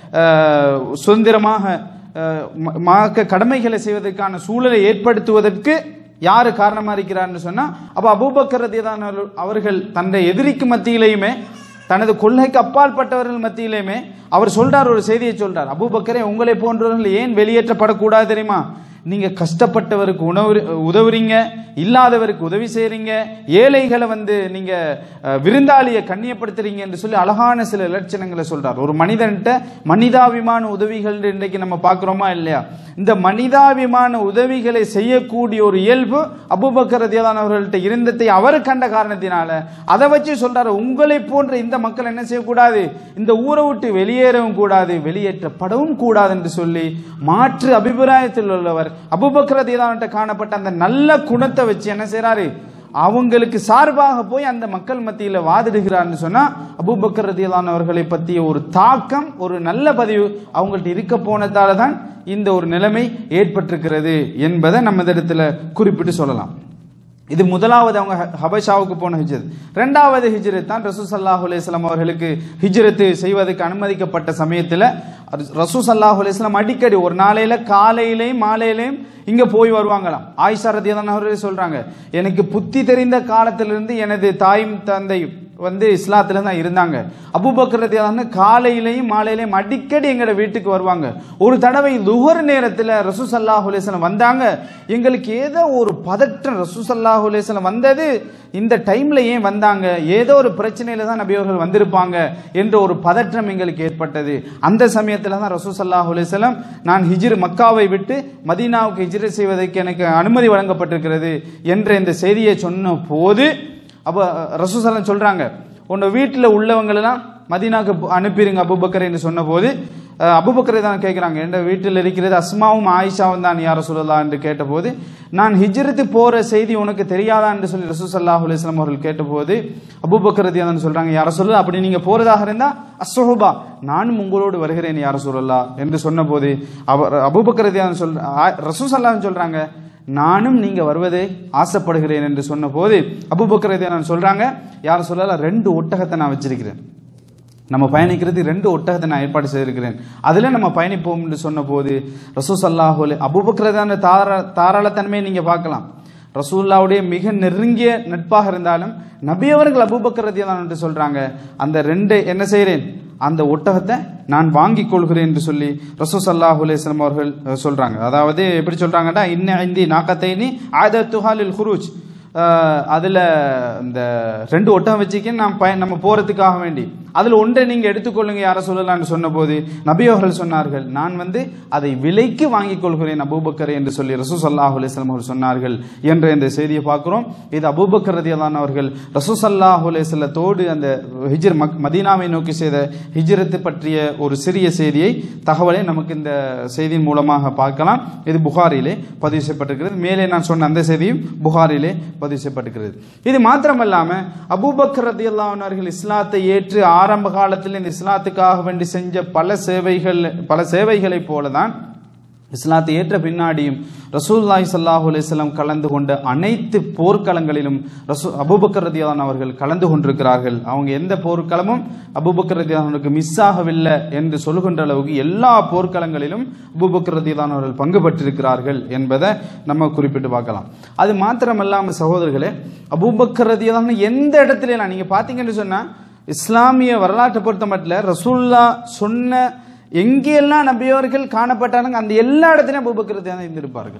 அஹ், சுதந்திரமாக அஹ், ம- மார்க்க கடமைகளை செய்வதற்கான சூழலை ஏற்படுத்துவதற்கு யாரு காரணமா இருக்கிறார்னு சொன்னா அப்ப அபூபக்கர் ரதியல்லாஹு அன்ஹு அவர்கள் தன்னுடைய எதிரிக்கு மத்தியிலேயுமே தனது கொள்கைக்கு அப்பாற்பட்டவர்கள் மத்தியிலேயுமே அவர் சொல்றார் ஒரு செய்தியை சொல்றார் அபூபக்கரே உங்களை போன்றவர்கள் ஏன் வெளியேற்றப்படக்கூடாது தெரியுமா நீங்க கஷ்டப்பட்டவருக்கு உணவு உதவுறீங்க இல்லாதவருக்கு உதவி செய்றீங்க ஏழைகளை வந்து நீங்க அஹ், விருந்தாளியை கண்ணியப்படுத்துறீங்க என்று சொல்லி அழகான சில இலட்சணங்களை சொல்றார் ஒரு மனிதன்கிட்ட மனிதாபிமான உதவிகள் இன்றைக்கு நம்ம பார்க்கிறோமா இல்லையா இந்த மனிதாபிமான உதவிகளை செய்யக்கூடிய ஒரு இயல்பு அபூபக்கர் ரதியல்லாஹு அவர்கள்ட்ட இருந்ததை அவர் கண்ட காரணத்தினால அதை வச்சு சொல்றாரு உங்களை போன்ற இந்த மக்கள் என்ன செய்யக்கூடாது இந்த ஊரை விட்டு வெளியேறவும் கூடாது வெளியேற்றப்படவும் கூடாது என்று சொல்லி மாற்று அபிப்பிராயத்தில் உள்ளவர் அபூபக்கர் ரதியல்லாஹு காணப்பட்ட அந்த நல்ல குணத்தை வச்சு என்ன செய்றாரு அவங்களுக்கு சார்பாக போய் அந்த மக்கள் மத்தியில வாதிடுகிறார்னு சொன்னா அபூபக்கர் ரதியல்லாஹு அவர்களை பற்றிய ஒரு தாக்கம் ஒரு நல்ல பதிவு அவங்கள்ட்ட இருக்க போனதால தான் இந்த ஒரு நிலைமை ஏற்பட்டிருக்கிறது என்பதை நம்ம இந்த இடத்துல குறிப்பிட்டு சொல்லலாம் இது முதலாவது அவங்க ஹ- ஹபஷாவுக்கு போன ஹிஜ்ரத் ரெண்டாவது ஹிஜ்ரத் தான் ரசூ சல்லாஹூ அலையம் அவர்களுக்கு ஹிஜ்ரத்து செய்வதற்கு அனுமதிக்கப்பட்ட சமயத்தில் ரசூ சல்லாஹூ அலையம் அடிக்கடி ஒரு நாளையில காலையிலையும் மாலையிலையும் இங்க போய் வருவாங்களாம் ஆயிஷா ரதியதான் அவர்களே சொல்றாங்க எனக்கு புத்தி தெரிந்த காலத்திலிருந்து எனது தாயும் தந்தையும் வந்து இஸ்லாத்துல தான் இருந்தாங்க அபூபக்கர் ரதியல்லாஹு காலையிலையும் மாலையிலையும் அடிக்கடி எங்களோட வீட்டுக்கு வருவாங்க ஒரு தடவை லுஹர் நேரத்துல ரசூ சல்லாஹூ அலையம் வந்தாங்க எங்களுக்கு ஏதோ ஒரு பதற்றம் ரசூ சல்லாஹூ அலையம் வந்தது இந்த டைம்ல ஏன் வந்தாங்க ஏதோ ஒரு பிரச்சனையில தான் நபி அவர்கள் வந்திருப்பாங்க என்ற ஒரு பதற்றம் எங்களுக்கு ஏற்பட்டது அந்த சமயத்துல தான் ரசூ சல்லாஹூ அலையம் நான் ஹிஜ்ர் மக்காவை விட்டு மதீனாவுக்கு ஹிஜ்ர் செய்வதற்கு எனக்கு அனுமதி வழங்கப்பட்டிருக்கிறது என்ற இந்த செய்தியை சொன்ன போது அப்போ ரசூசலம் சொல்றாங்க உன்னோட வீட்டில் உள்ளவங்களெல்லாம் மதீனாக்கு பு- அனுப்பிடுங்க அபுபக்கர் என்று சொன்னபோது அஹ், அபூபக்கரை தான் கேட்குறாங்க என் வீட்டில் இருக்கிறது அஸ்மாவும் ஆயிஷாவும் தான் யார சொல்லலாம் என்று கேட்டபோது நான் ஹிஜ்ரத்து போற செய்தி உனக்கு தெரியாதா என்று சொல்லி ரசூ சல்லாஹூ அலிஸ்லாம் அவர்கள் கேட்டபோது அபூபக்கர் ரதியாதான் சொல்றாங்க யார சொல்ல அப்படி நீங்க போறதாக இருந்தா அஸ்ஸஹுபா நானும் உங்களோடு வருகிறேன் யார சொல்லலாம் என்று சொன்னபோது அவர் அபூபக்கர் ரதியாதான் சொல் ரசூ சல்லாஹ் சொல்றாங்க நானும் நீங்க வருவதை ஆசைப்படுகிறேன் என்று சொன்ன போது அபுபக்கர் நான் சொல்றாங்க யார் சொல்லல ரெண்டு ஒட்டகத்தை நான் வச்சிருக்கிறேன் நம்ம பயணிக்கிறது ரெண்டு ஒட்டகத்தை நான் ஏற்பாடு செய்திருக்கிறேன் அதுல நம்ம பயணிப்போம் என்று சொன்ன போது ரசூ சல்லாஹூல் அபுபக்கரதான தார தாராளத்தன்மையை நீங்க பார்க்கலாம் ரசூல்லாவுடைய மிக நெருங்கிய நட்பாக இருந்தாலும் நபி அவர்கள் அபூபக்கர் ரதியல்லாஹு என்று சொல்றாங்க அந்த ரெண்டு என்ன செய்கிறேன் அந்த ஒட்டகத்தை நான் வாங்கிக் கொள்கிறேன் என்று சொல்லி ரசூ சல்லாஹூ அலையம் அவர்கள் அஹ், சொல்றாங்க அதாவது எப்படி சொல்றாங்கன்னா இன்ன இந்தி நாக்கத்தைனி ஆதத்துஹாலில் ஹுரூஜ் அஹ், அதுல இந்த ரெண்டு ஒட்டகம் வச்சுக்கேன் நான் பய நம்ம போறதுக்காக வேண்டி அதுல ஒன்றை நீங்க எடுத்துக்கொள்ளுங்க யார சொல்லலாம்னு சொன்னபோது நபி அவர்கள் சொன்னார்கள் நான் வந்து அதை விலைக்கு வாங்கிக் கொள்கிறேன் அபூபக்கர் என்று சொல்லி ரசூ சல்லாஹூ அலையம் அவர்கள் சொன்னார்கள் என்ற இந்த செய்தியை பார்க்கிறோம் இது அபூபக்கர் ரதியல்லான் அவர்கள் ரசூ சல்லாஹூ அலையத்தோடு அந்த ஹிஜ்ர் மக் மதீனாவை நோக்கி செய்த ஹிஜ்ரத்து பற்றிய ஒரு சிறிய செய்தியை தகவலை நமக்கு இந்த செய்தியின் மூலமாக பார்க்கலாம் இது புகாரிலே பதிவு செய்யப்பட்டிருக்கிறது மேலே நான் சொன்ன அந்த செய்தியும் புகாரிலே பதிவு செய்யப்பட்டிருக்கிறது இது மாத்திரமல்லாம அபூபக்கர் ரதியல்லாஹு அவர்கள் இஸ்லாத்தை ஏற்று ஆரம்ப காலத்தில் இந்த இஸ்லாத்துக்காக வேண்டி செஞ்ச பல சேவைகள் பல சேவைகளைப் போலதான் இஸ்லாத்தை ஏற்ற பின்னாடியும் ரசூல்லாய் சல்லாஹூ அலையம் கலந்து கொண்ட அனைத்து போர்க்களங்களிலும் ரசூ அபூபக்கர் ரதியான் அவர்கள் கலந்து கொண்டிருக்கிறார்கள் அவங்க எந்த போர்க்களமும் அபூபக்கர் ரதியானுக்கு மிஸ் ஆகவில்லை என்று சொல்கின்ற அளவுக்கு எல்லா போர்க்களங்களிலும் அபூபக்கர் ரதியான் அவர்கள் பங்கு பெற்றிருக்கிறார்கள் என்பதை நம்ம குறிப்பிட்டு பார்க்கலாம் அது மாத்திரமல்லாமல் சகோதரர்களே அபூபக்கர் ரதியான் எந்த இடத்துல நீங்க பாத்தீங்கன்னு சொன்னா இஸ்லாமிய வரலாற்றை பொறுத்த மட்டும் ரசூல்லா சொன்ன எங்கெல்லாம் நபியவர்கள் காணப்பட்டாங்க அந்த எல்லா இடத்துலையும் அபூபக்கர் தான் இருந்திருப்பார்கள்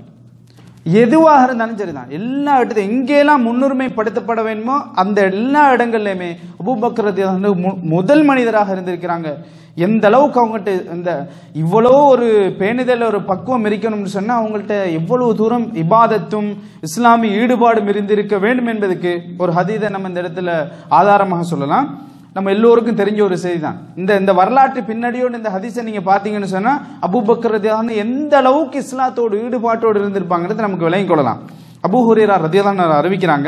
எதுவாக இருந்தாலும் சரிதான் எல்லா இடத்துல எங்கெல்லாம் முன்னுரிமைப்படுத்தப்பட வேண்டுமோ அந்த எல்லா இடங்கள்லையுமே அபூபக்கர் ரலியல்லாஹு அன்ஹு மு- முதல் மனிதராக இருந்திருக்கிறாங்க எந்த அளவுக்கு அவங்ககிட்ட இந்த இவ்வளோ ஒரு பேணுதல் ஒரு பக்குவம் இருக்கணும்னு சொன்னா அவங்கள்ட்ட எவ்வளவு தூரம் இபாதத்தும் இஸ்லாமிய ஈடுபாடும் இருந்திருக்க வேண்டும் என்பதுக்கு ஒரு ஹதீதை நம்ம இந்த இடத்துல ஆதாரமாக சொல்லலாம் நம்ம எல்லோருக்கும் தெரிஞ்ச ஒரு செய்தி தான் இந்த இந்த வரலாற்று பின்னணியோடு இந்த ஹதீஸை நீங்க பாத்தீங்கன்னு சொன்னா அபூபக்கர் ரலியல்லாஹு அன்ஹு எந்த அளவுக்கு இஸ்லாத்தோடு ஈடுபாட்டோடு இருந்திருப்பாங்கிறது நமக்கு விளங்கிக் கொள்ளலாம் அபூ ஹுரேரா ரதியல்லாஹு அறிவிக்கிறாங்க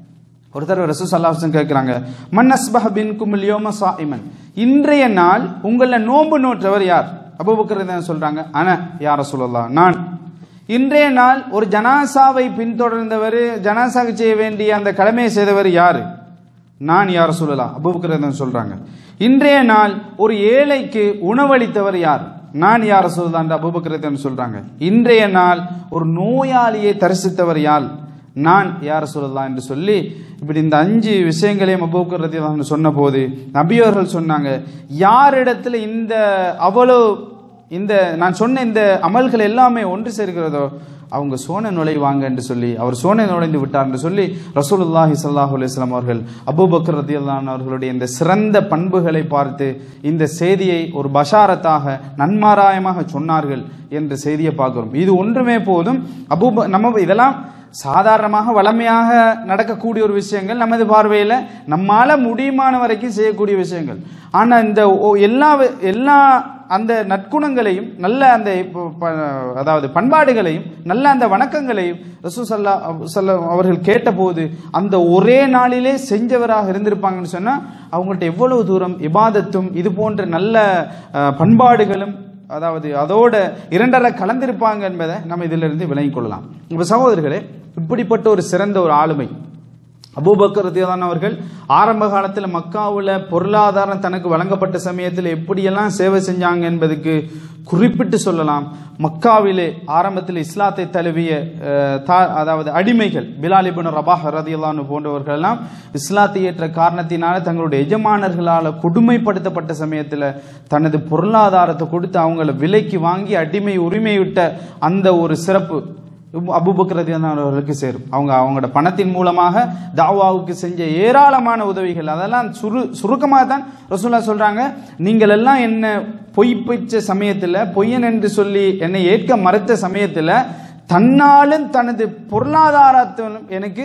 ஒரு தடவை ரசூ சல்லாஹன் கேட்கிறாங்க மன் அஸ்பஹ பின்கும் லியோம சாயிமன் இன்றைய நாள் உங்கள நோன்பு நோற்றவர் யார் அபூபக்கர் தான் சொல்றாங்க அன யார் ரசூலுல்லாஹ் நான் இன்றைய நாள் ஒரு ஜனாசாவை பின்தொடர்ந்தவர் ஜனாசாக்கு செய்ய வேண்டிய அந்த கடமையை செய்தவர் யாரு நான் யார் சொல்லலாம் அபூபக்கர் தான் சொல்றாங்க இன்றைய நாள் ஒரு ஏழைக்கு உணவளித்தவர் யார் நான் யார் சொல்லலாம் என்று அபூபக்கர் சொல்றாங்க இன்றைய நாள் ஒரு நோயாளியை தரிசித்தவர் யார் நான் யார் சொல்லலாம் என்று சொல்லி இப்படி இந்த அஞ்சு விஷயங்களையும் அபூபக்கர் ரதி சொன்ன போது நபியவர்கள் சொன்னாங்க யாரிடத்துல இந்த அவ்வளோ இந்த நான் சொன்ன இந்த அமல்கள் எல்லாமே ஒன்று சேர்க்கிறதோ அவங்க சோன நுழைவாங்க என்று சொல்லி அவர் சோனை நுழைந்து விட்டார் என்று சொல்லி ரசூலுல்லாஹி ஸல்லல்லாஹு அலைஹி வஸல்லம் அவர்கள் அபூபக்கர் ரதியல்லாஹு அவர்களுடைய இந்த சிறந்த பண்புகளை பார்த்து இந்த செய்தியை ஒரு பஷாரத்தாக நன்மாராயமாக சொன்னார்கள் என்ற செய்தியை பார்க்கிறோம் இது ஒன்றுமே போதும் அபூப நம்ம இதெல்லாம் சாதாரணமாக வளமையாக நடக்கக்கூடிய ஒரு விஷயங்கள் நமது பார்வையில் நம்மால முடியுமான வரைக்கும் செய்யக்கூடிய விஷயங்கள் ஆனா இந்த ஒ- எல்லா வி- எல்லா அந்த நற்குணங்களையும் நல்ல அந்த இப்போ ப- அதாவது பண்பாடுகளையும் நல்ல அந்த வணக்கங்களையும் ரசூ சல்லா சல்ல அவர்கள் கேட்டபோது அந்த ஒரே நாளிலே செஞ்சவராக இருந்திருப்பாங்கன்னு சொன்னா அவங்கள்ட்ட எவ்வளவு தூரம் இபாதத்தும் இது போன்ற நல்ல அஹ், பண்பாடுகளும் அதாவது அதோட இரண்டரை கலந்திருப்பாங்க என்பதை நம்ம இதிலிருந்து விளங்கிக் கொள்ளலாம் இப்ப சகோதரர்களே இப்படிப்பட்ட ஒரு சிறந்த ஒரு ஆளுமை அபூபக்கர் ரதியல்லாஹு அவர்கள் ஆரம்ப காலத்தில் மக்காவுல பொருளாதாரம் தனக்கு வழங்கப்பட்ட சமயத்தில் எப்படியெல்லாம் சேவை செஞ்சாங்க என்பதுக்கு குறிப்பிட்டு சொல்லலாம் மக்காவிலே ஆரம்பத்தில் இஸ்லாத்தை தழுவிய அஹ், தா- அதாவது அடிமைகள் பிலால் இப்னு ரபாஹ் ரதியல்லாஹு போன்றவர்கள் எல்லாம் இஸ்லாத்தை ஏற்ற காரணத்தினால தங்களுடைய எஜமானர்களால் கொடுமைப்படுத்தப்பட்ட சமயத்தில் தனது பொருளாதாரத்தை கொடுத்து அவங்கள விலைக்கு வாங்கி அடிமை உரிமை விட்ட அந்த ஒரு சிறப்பு அபுபக்கர் ரதியல்லாஹு அவர்களுக்கு சேரும் அவங்க அவங்களோட பணத்தின் மூலமாக தாவாவுக்கு செஞ்ச ஏராளமான உதவிகள் அதெல்லாம் சுரு சுருக்கமாக தான் ரசூல்லா சொல்றாங்க நீங்கள் எல்லாம் என்ன பொய் பிச்ச சமயத்தில் பொய்யன் என்று சொல்லி என்னை ஏற்க மறுத்த சமயத்தில் தன்னாலும் தனது பொருளாதாரத்திலும் எனக்கு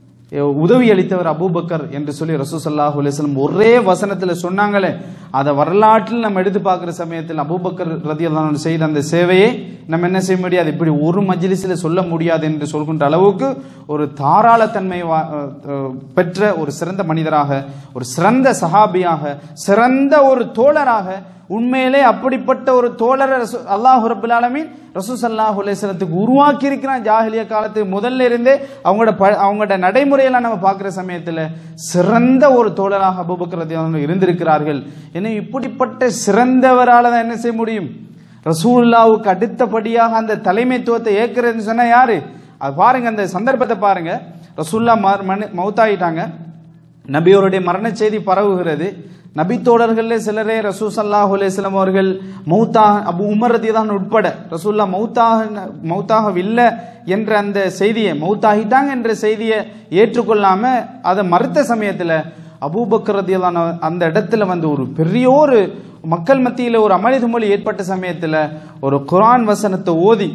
உதவி அளித்தவர் அபூபக்கர் என்று சொல்லி ரசூசல்லாஹு அலிஸ்லம் ஒரே வசனத்துல சொன்னாங்களே அதை வரலாற்றில் நம்ம எடுத்து பார்க்குற சமயத்தில் அபூபக்கர் ரதியல்லாஹு செய்த அந்த சேவையை நம்ம என்ன செய்ய முடியாது இப்படி ஒரு மஜ்லிஸில் சொல்ல முடியாது என்று சொல்கின்ற அளவுக்கு ஒரு தாராளத்தன்மை வா- அஹ் பெற்ற ஒரு சிறந்த மனிதராக ஒரு சிறந்த சஹாபியாக சிறந்த ஒரு தோழராக உண்மையிலே அப்படிப்பட்ட ஒரு தோழரை ரசூ- அல்லாஹ் ரபுல் ஆலமீன் ரசூ சல்லாஹ் அலைஹிஸ்ஸலத்துக்கு உருவாக்கி இருக்கிறான் ஜாஹிலிய காலத்துக்கு முதல்ல இருந்தே அவங்களோட ப அவங்களோட நடைமுறையெல்லாம் நம்ம பார்க்குற சமயத்தில் சிறந்த ஒரு தோழராக அபூபக்கர் ரலியல்லாஹு அன்ஹு இருந்திருக்கிறார்கள் எனவே இப்படிப்பட்ட சிறந்தவரால தான் என்ன செய்ய முடியும் ரசூலுல்லாவுக்கு அடுத்தபடியாக அந்த தலைமைத்துவத்தை ஏற்கிறதுன்னு சொன்னா யாரு அது பாருங்க அந்த சந்தர்ப்பத்தை பாருங்க ரசூல்லா ம- மனு- மௌத்தாயிட்டாங்க நபியோருடைய மரண செய்தி பரவுகிறது நபி தோழர்கள்ல சிலரே ரசூ சல்லாஹூ அலையம் அவர்கள் மௌத்தாக அபு உமர் ரதிதான் உட்பட ரசூல்லா மௌத்தாக மௌத்தாகவில்லை என்ற அந்த செய்தியை மௌத்தாகிட்டாங்க என்ற செய்தியை ஏற்றுக்கொள்ளாம அதை மறுத்த சமயத்துல அபூபக்கர் ரதியல்லாஹு அந்த இடத்துல வந்து ஒரு பெரிய ஒரு மக்கள் மத்தியில ஒரு அமளி துமளி ஏற்பட்ட சமயத்துல ஒரு குர்ஆன் வசனத்தை ஓதி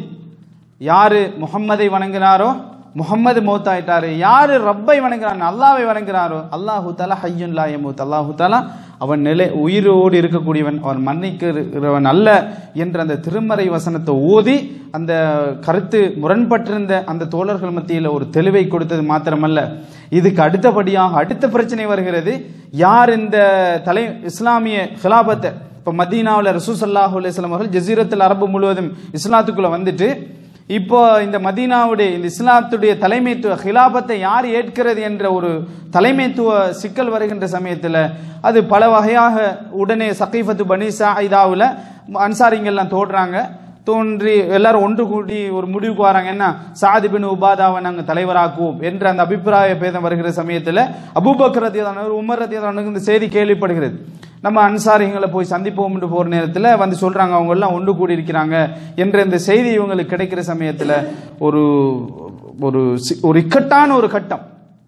யாரு முகம்மதை வணங்கினாரோ முகம்மது மௌத்தாயிட்டாரு யாரு ரப்பை வணங்குறான் அல்லாவை வணங்குறாரோ அல்லாஹு தாலா ஹையுன் லா யமூத் அல்லாஹு தாலா அவன் நிலை உயிரோடு இருக்கக்கூடியவன் அவன் மன்னிக்கிறவன் அல்ல என்ற அந்த திருமறை வசனத்தை ஓதி அந்த கருத்து முரண்பட்டிருந்த அந்த தோழர்கள் மத்தியில் ஒரு தெளிவை கொடுத்தது மாத்திரமல்ல இதுக்கு அடுத்தபடியாக அடுத்த பிரச்சனை வருகிறது யார் இந்த தலை இஸ்லாமிய ஹிலாபத்தை இப்ப மதீனாவில் ரசூசல்லாஹு அலைஹிஸ்ஸலாம் அவர்கள் ஜசீரத்தில் அரபு முழுவதும் இஸ்லாத்துக்குள்ள வந்துட்டு இப்போ இந்த மதீனாவுடைய இந்த இஸ்லாத்துடைய தலைமைத்துவ ஹிலாபத்தை யார் ஏற்கிறது என்ற ஒரு தலைமைத்துவ சிக்கல் வருகின்ற சமயத்தில் அது பல வகையாக உடனே சகைஃபத்து பனி சாயிதாவில் அன்சாரிங்கெல்லாம் தோடுறாங்க தோன்றி எல்லாரும் ஒன்று கூடி ஒரு முடிவுக்கு வராங்க என்ன சாதி பின் உபாதாவை நாங்கள் தலைவராக்குவோம் என்ற அந்த அபிப்பிராய பேதம் வருகிற சமயத்தில் அபூபக்கர் ரத்தியதானவர் உமர் ரத்தியதானவருக்கு இந்த செய்தி கேள்விப்படுகிறது நம்ம அன்சாரிகளை போய் சந்திப்போம்னு போற நேரத்தில் வந்து சொல்றாங்க அவங்க எல்லாம் ஒன்று கூடி இருக்கிறாங்க என்ற இந்த செய்தி இவங்களுக்கு கிடைக்கிற சமயத்தில் ஒரு ஒரு சி- ஒரு இக்கட்டான ஒரு கட்டம்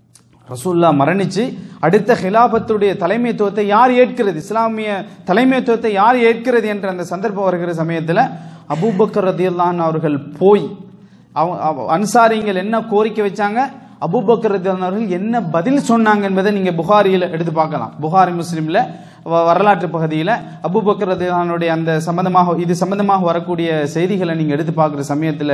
ரசூல்லா மரணிச்சு அடுத்த ஹிலாபத்துடைய தலைமைத்துவத்தை யார் ஏற்கிறது இஸ்லாமிய தலைமைத்துவத்தை யார் ஏற்கிறது என்ற அந்த சந்தர்ப்பம் வருகிற சமயத்தில் அபூபக்கர் ரதியல்லான் அவர்கள் போய் அவ- அவ- அன்சாரிங்கள் என்ன கோரிக்கை வச்சாங்க அபூபக்கர் ரலியல்லாஹு அவர்கள் என்ன பதில் சொன்னாங்க என்பதை நீங்க புகாரியில் எடுத்து பார்க்கலாம் புகாரி முஸ்லிம்ல வ- வரலாற்று பகுதியில் அபூபக்கர் ரலியல்லாஹுடைய அந்த சம்பந்தமாக இது சம்பந்தமாக வரக்கூடிய செய்திகளை நீங்க எடுத்து பார்க்குற சமயத்தில்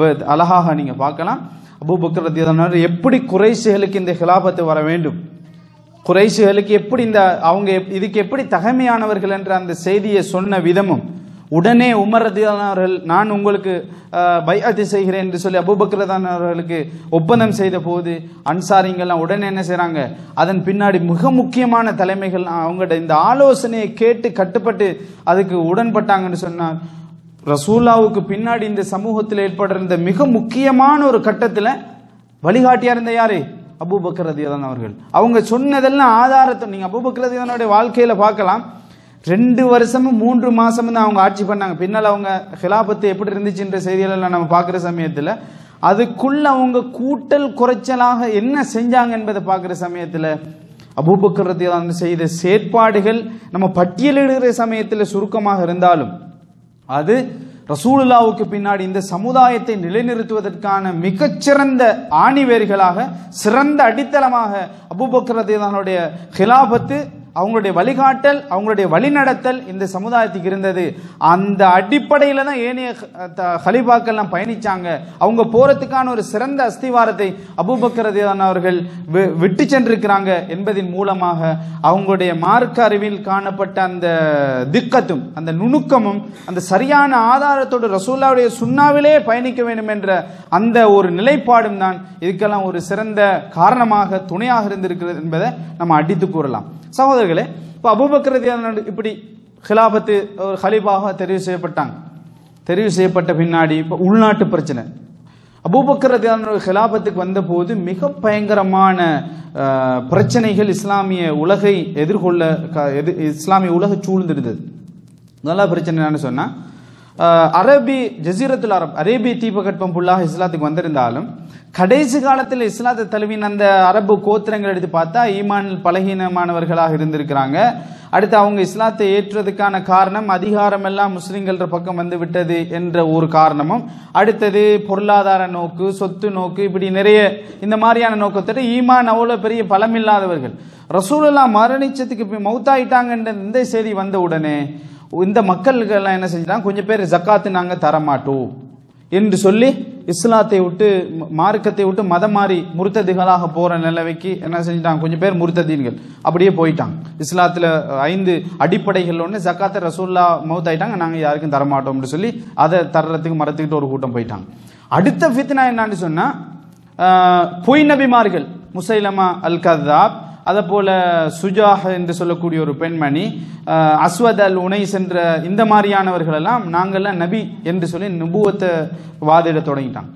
அழகாக நீங்க பார்க்கலாம் அபூபக்கர் ரலியல்லாஹு அவர்கள் எப்படி குறைசுகளுக்கு இந்த ஹிலாபத்து வர வேண்டும் குறைஷிகளுக்கு எப்படி இந்த அவங்க எப்- இதுக்கு எப்படி தகமையானவர்கள் என்ற அந்த செய்தியை சொன்ன விதமும் உடனே உமர் ரதியல்லாஹு அவர்கள் நான் உங்களுக்கு பைஅத்து செய்கிறேன் என்று சொல்லி அபூபக்கர் ரலியல்லாஹு அவர்களுக்கு ஒப்பந்தம் செய்த போது அன்சாரிங்கெல்லாம் உடனே என்ன செய்றாங்க அதன் பின்னாடி மிக முக்கியமான தலைமைகள் அவங்களோட இந்த ஆலோசனையை கேட்டு கட்டுப்பட்டு அதுக்கு உடன்பட்டாங்கன்னு சொன்னார் ரசூலாவுக்கு பின்னாடி இந்த சமூகத்தில் ஏற்படுற இந்த மிக முக்கியமான ஒரு கட்டத்தில் வழிகாட்டியா இருந்த யாரு அபூபக்கர் ரதியதான் அவர்கள் அவங்க சொன்னதெல்லாம் ஆதாரத்தை நீங்க அபூபக்கர் ரதியதானுடைய வாழ்க்கையில பார்க்கலாம் ரெண்டு வருஷமும் மூன்று மாசமும் தான் அவங்க ஆட்சி பண்ணாங்க பின்னால் அவங்க ஹிலாபத்து எப்படி இருந்துச்சுன்ற செய்திகளெல்லாம் நம்ம பார்க்குற சமயத்தில் அதுக்குள்ள அவங்க கூட்டல் குறைச்சலாக என்ன செஞ்சாங்க என்பதை பார்க்குற சமயத்தில் அபூபக்கர் ரதியதான் செய்த செயற்பாடுகள் நம்ம பட்டியலிடுகிற சமயத்தில் சுருக்கமாக இருந்தாலும் அது ரசூலுல்லாவுக்கு பின்னாடி இந்த சமுதாயத்தை நிலைநிறுத்துவதற்கான மிகச்சிறந்த ஆணிவேர்களாக சிறந்த அடித்தளமாக அபூபக்கர் ரதியல்லாஹுடைய ஹிலாபத்து அவங்களுடைய வழிகாட்டல் அவங்களுடைய வழிநடத்தல் இந்த சமுதாயத்துக்கு இருந்தது அந்த அடிப்படையில் தான் ஏனைய த- ஹலீஃபாக்கள்லாம் பயணிச்சாங்க அவங்க போறதுக்கான ஒரு சிறந்த அஸ்திவாரத்தை அபூபக்கர் ரதியல்லாஹு அவர்கள் வி- விட்டு சென்றிருக்கிறாங்க என்பதின் மூலமாக அவங்களுடைய மார்க்க அறிவில் காணப்பட்ட அந்த திக்கத்தும் அந்த நுணுக்கமும் அந்த சரியான ஆதாரத்தோடு ரசூல்லாவுடைய சுண்ணாவிலே பயணிக்க வேண்டும் என்ற அந்த ஒரு நிலைப்பாடும் தான் இதுக்கெல்லாம் ஒரு சிறந்த காரணமாக துணையாக இருந்திருக்கிறது என்பதை நம்ம அடித்து கூறலாம் சகோதரர்களே இப்போ அபூபக்கர் ரலியல்லாஹு அன்ஹு இப்படி ஹிலாபத்து ஒரு ஹலீஃபாக தெரிவு செய்யப்பட்டாங்க தெரிவு செய்யப்பட்ட பின்னாடி இப்போ உள்நாட்டு பிரச்சனை அபூபக்கர் ரதியான ஹிலாபத்துக்கு வந்தபோது மிக பயங்கரமான அஹ், பிரச்சனைகள் இஸ்லாமிய உலகை எதிர்கொள்ள க- எதிர் இஸ்லாமிய உலக சூழ்ந்திருந்தது நல்ல பிரச்சனை என்னன்னு சொன்னா அஹ், அரபி ஜசீரத்துல் அரப் அரேபிய தீபகற்பம் ஃபுல்லாக இஸ்லாத்துக்கு வந்திருந்தாலும் கடைசி காலத்தில் இஸ்லாத்தை தழுவின அந்த அரபு கோத்திரங்கள் எடுத்து பார்த்தா ஈமான் பலகீனமானவர்களாக இருந்திருக்கிறாங்க அடுத்து அவங்க இஸ்லாத்தை ஏற்றுவதற்கான காரணம் அதிகாரம் எல்லாம் முஸ்லிம்கள பக்கம் வந்து விட்டது என்ற ஒரு காரணமும் அடுத்தது பொருளாதார நோக்கு சொத்து நோக்கு இப்படி நிறைய இந்த மாதிரியான நோக்கத்தோட ஈமான் அவ்வளவு பெரிய பலமில்லாதவர்கள் ரசூலுல்லா மரணிச்சதுக்கு பின் மௌத்தாயிட்டாங்கன்ற இந்த செய்தி வந்த உடனே இந்த மக்களுக்கு எல்லாம் என்ன செஞ்சிட்டாங்க கொஞ்சம் பேர் ஜக்காத்து நாங்க தர மாட்டோம் என்று சொல்லி இஸ்லாத்தை விட்டு ம- மார்க்கத்தை விட்டு மதம் மாறி முருத்ததிகளாக போற நிலைமைக்கு என்ன செஞ்சிட்டாங்க கொஞ்சம் பேர் முருத்ததீன்கள் அப்படியே போயிட்டாங்க இஸ்லாத்துல ஐந்து அடிப்படைகள் ஒன்று ஜக்காத்தை ரசூல்லா மௌத் ஆயிட்டாங்க நாங்க யாருக்கும் தரமாட்டோம்னு சொல்லி அதை தர்றதுக்கு மறத்துக்கிட்டு ஒரு கூட்டம் போயிட்டாங்க அடுத்த ஃபித்னா என்னன்னு சொன்னா ஆஹ், பொய் நபிமார்கள் முசைலமா அல் கதாப் அதே போல சுஜாஹ் என்று சொல்லக்கூடிய ஒரு பெண்மணி அஹ், அஸ்வத் அல் உனைஸ் என்ற இந்த மாதிரியானவர்கள் எல்லாம் நாங்கள்லாம் நபி என்று சொல்லி நுபுவத்தை வாதிட தொடங்கிட்டாங்க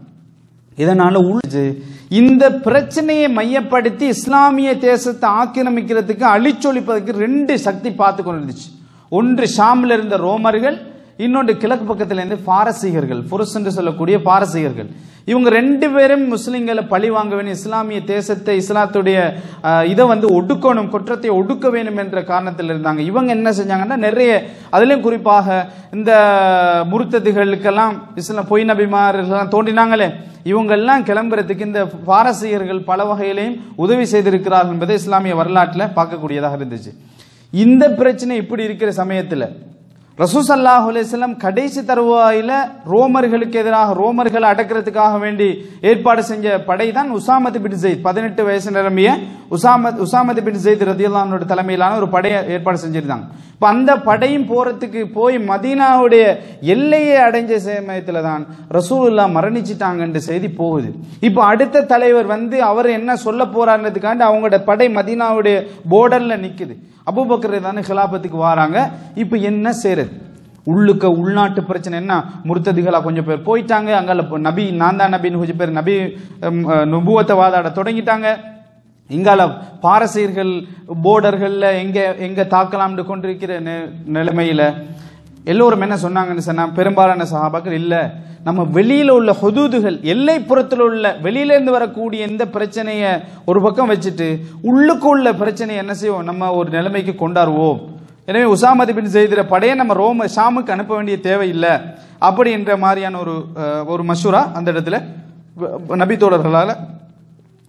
இதனால உள்ள இந்த பிரச்சனையை மையப்படுத்தி இஸ்லாமிய தேசத்தை ஆக்கிரமிக்கிறதுக்கு அழிச்சொழிப்பதற்கு ரெண்டு சக்தி பார்த்து கொண்டிருந்துச்சு ஒன்று ஷாம்ல இருந்த ரோமர்கள் இன்னொன்று கிழக்கு பக்கத்துல இருந்து பாரசீகர்கள் புருஷ் என்று சொல்லக்கூடிய பாரசீகர்கள் இவங்க ரெண்டு பேரும் முஸ்லிம்களை பழி வாங்க வேணும் இஸ்லாமிய தேசத்தை இஸ்லாத்துடைய அஹ், இதை வந்து ஒடுக்கணும் குற்றத்தை ஒடுக்க வேண்டும் என்ற காரணத்தில் இருந்தாங்க இவங்க என்ன செஞ்சாங்கன்னா நிறைய அதுலயும் குறிப்பாக இந்த முருத்ததுகளுக்கெல்லாம் இஸ்லாம் பொய் நபிமாரெல்லாம் தோன்றினாங்களே இவங்கெல்லாம் கிளம்புறதுக்கு இந்த பாரசீகர்கள் பல வகையிலையும் உதவி செய்திருக்கிறார்கள் என்பதை இஸ்லாமிய வரலாற்றில் பார்க்கக்கூடியதாக இருந்துச்சு இந்த பிரச்சனை இப்படி இருக்கிற சமயத்தில் ரசூசல்லாஹு அலைஹிஸ்ஸலாம் கடைசி தருவாயில ரோமர்களுக்கு எதிராக ரோமர்களை அடக்கிறதுக்காக வேண்டி ஏற்பாடு செஞ்ச படை தான் உசாமத் பின் ஜெயித் பதினெட்டு வயசு நிரம்பிய உசாமத் உசாமத் பின் ஜெயித் ரதியுல்லானோட தலைமையிலான ஒரு படையை ஏற்பாடு செஞ்சிருந்தாங்க இப்போ அந்த படையும் போறதுக்கு போய் மதீனாவுடைய எல்லையை அடைஞ்ச சமயத்துல தான் ரசூலுல்லா மரணிச்சிட்டாங்கன்ற செய்தி போகுது இப்போ அடுத்த தலைவர் வந்து அவர் என்ன சொல்ல போறாருன்றதுக்காண்டி அவங்களோட படை மதீனாவுடைய போர்டர்ல நிக்குது அபூபக்கர் தானே ஹிலாபத்துக்கு வராங்க இப்போ என்ன செய்யறது உள்ளுக்க உள்நாட்டு பிரச்சனை என்ன முருத்ததிகளா கொஞ்சம் பேர் போயிட்டாங்க அங்கால இப்போ நபி நான் தான் நபின்னு கொஞ்சம் பேர் நபி ஹம், அஹ், நுபுவத்தை வாதாட தொடங்கிட்டாங்க இங்கால பாரசீகர்கள் போர்டர்கள்ல எங்க எங்க தாக்கலாம்னு கொண்டிருக்கிற நி- நிலைமையில எல்லோரும் என்ன சொன்னாங்கன்னு சொன்னா பெரும்பாலான சஹாபாக்கள் இல்ல நம்ம வெளியில உள்ள ஹுதூதுகள் எல்லைப்புறத்தில் உள்ள வெளியில இருந்து வரக்கூடிய எந்த பிரச்சனையை ஒரு பக்கம் வச்சுட்டு உள்ளுக்கு உள்ள பிரச்சனையை என்ன செய்வோம் நம்ம ஒரு நிலைமைக்கு கொண்டாடுவோம் எனவே உசாமதி பின் செய்திர படையை நம்ம ரோம ஷாமுக்கு அனுப்ப வேண்டிய தேவையில்லை அப்படின்ற மாதிரியான ஒரு அஹ், ஒரு மஷூரா அந்த இடத்துல வ- நபி தோழர்களால்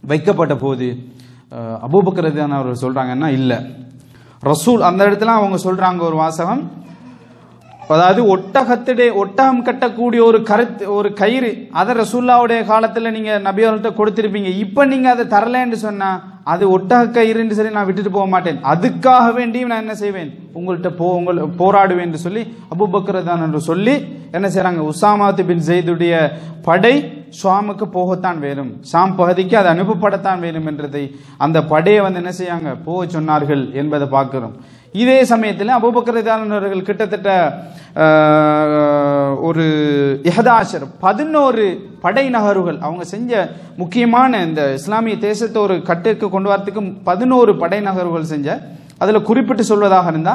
வைக்கப்பட்ட போது அஹ், அபூபக்கர் ரதியல்லாஹு அவர்கள் சொல்றாங்கன்னா இல்ல ரசூல் அந்த இடத்துல அவங்க சொல்றாங்க ஒரு வாசகம் அதாவது ஒட்டகத்துடைய ஒட்டகம் கட்டக்கூடிய ஒரு கருத்து ஒரு கயிறு அதை ரசூல்லாவுடைய காலத்துல நீங்க நபி அவர்கள்ட்ட கொடுத்திருப்பீங்க இப்ப நீங்க அதை தரலன்னு சொன்னா அது ஒட்டக கயிறுன்னு சொல்லி நான் விட்டுட்டு போக மாட்டேன் அதுக்காக வேண்டியும் நான் என்ன செய்வேன் உங்கள்கிட்ட போ உங்கள் போராடுவேன் என்று சொல்லி அபூபக்கர் தான் என்று சொல்லி என்ன செய்றாங்க உசாமாத் பின் ஜெயிதுடைய படை ஷாமுக்கு போகத்தான் வேணும் ஷாம் பகுதிக்கு அது அனுப்பப்படத்தான் வேணும் என்றதை அந்த படையை வந்து என்ன செய்யாங்க போக சொன்னார்கள் என்பதை பார்க்கிறோம் இதே சமயத்தில் அபூபக்கர் அவர்கள் கிட்டத்தட்ட ஆஹ், ஒரு இஹதாஷர் பதினோரு படை நகர்வுகள் அவங்க செஞ்ச முக்கியமான இந்த இஸ்லாமிய தேசத்தை ஒரு கட்டுக்கு கொண்டு வரத்துக்கு பதினோரு படை நகர்வுகள் செஞ்ச அதுல குறிப்பிட்டு சொல்வதாக இருந்தா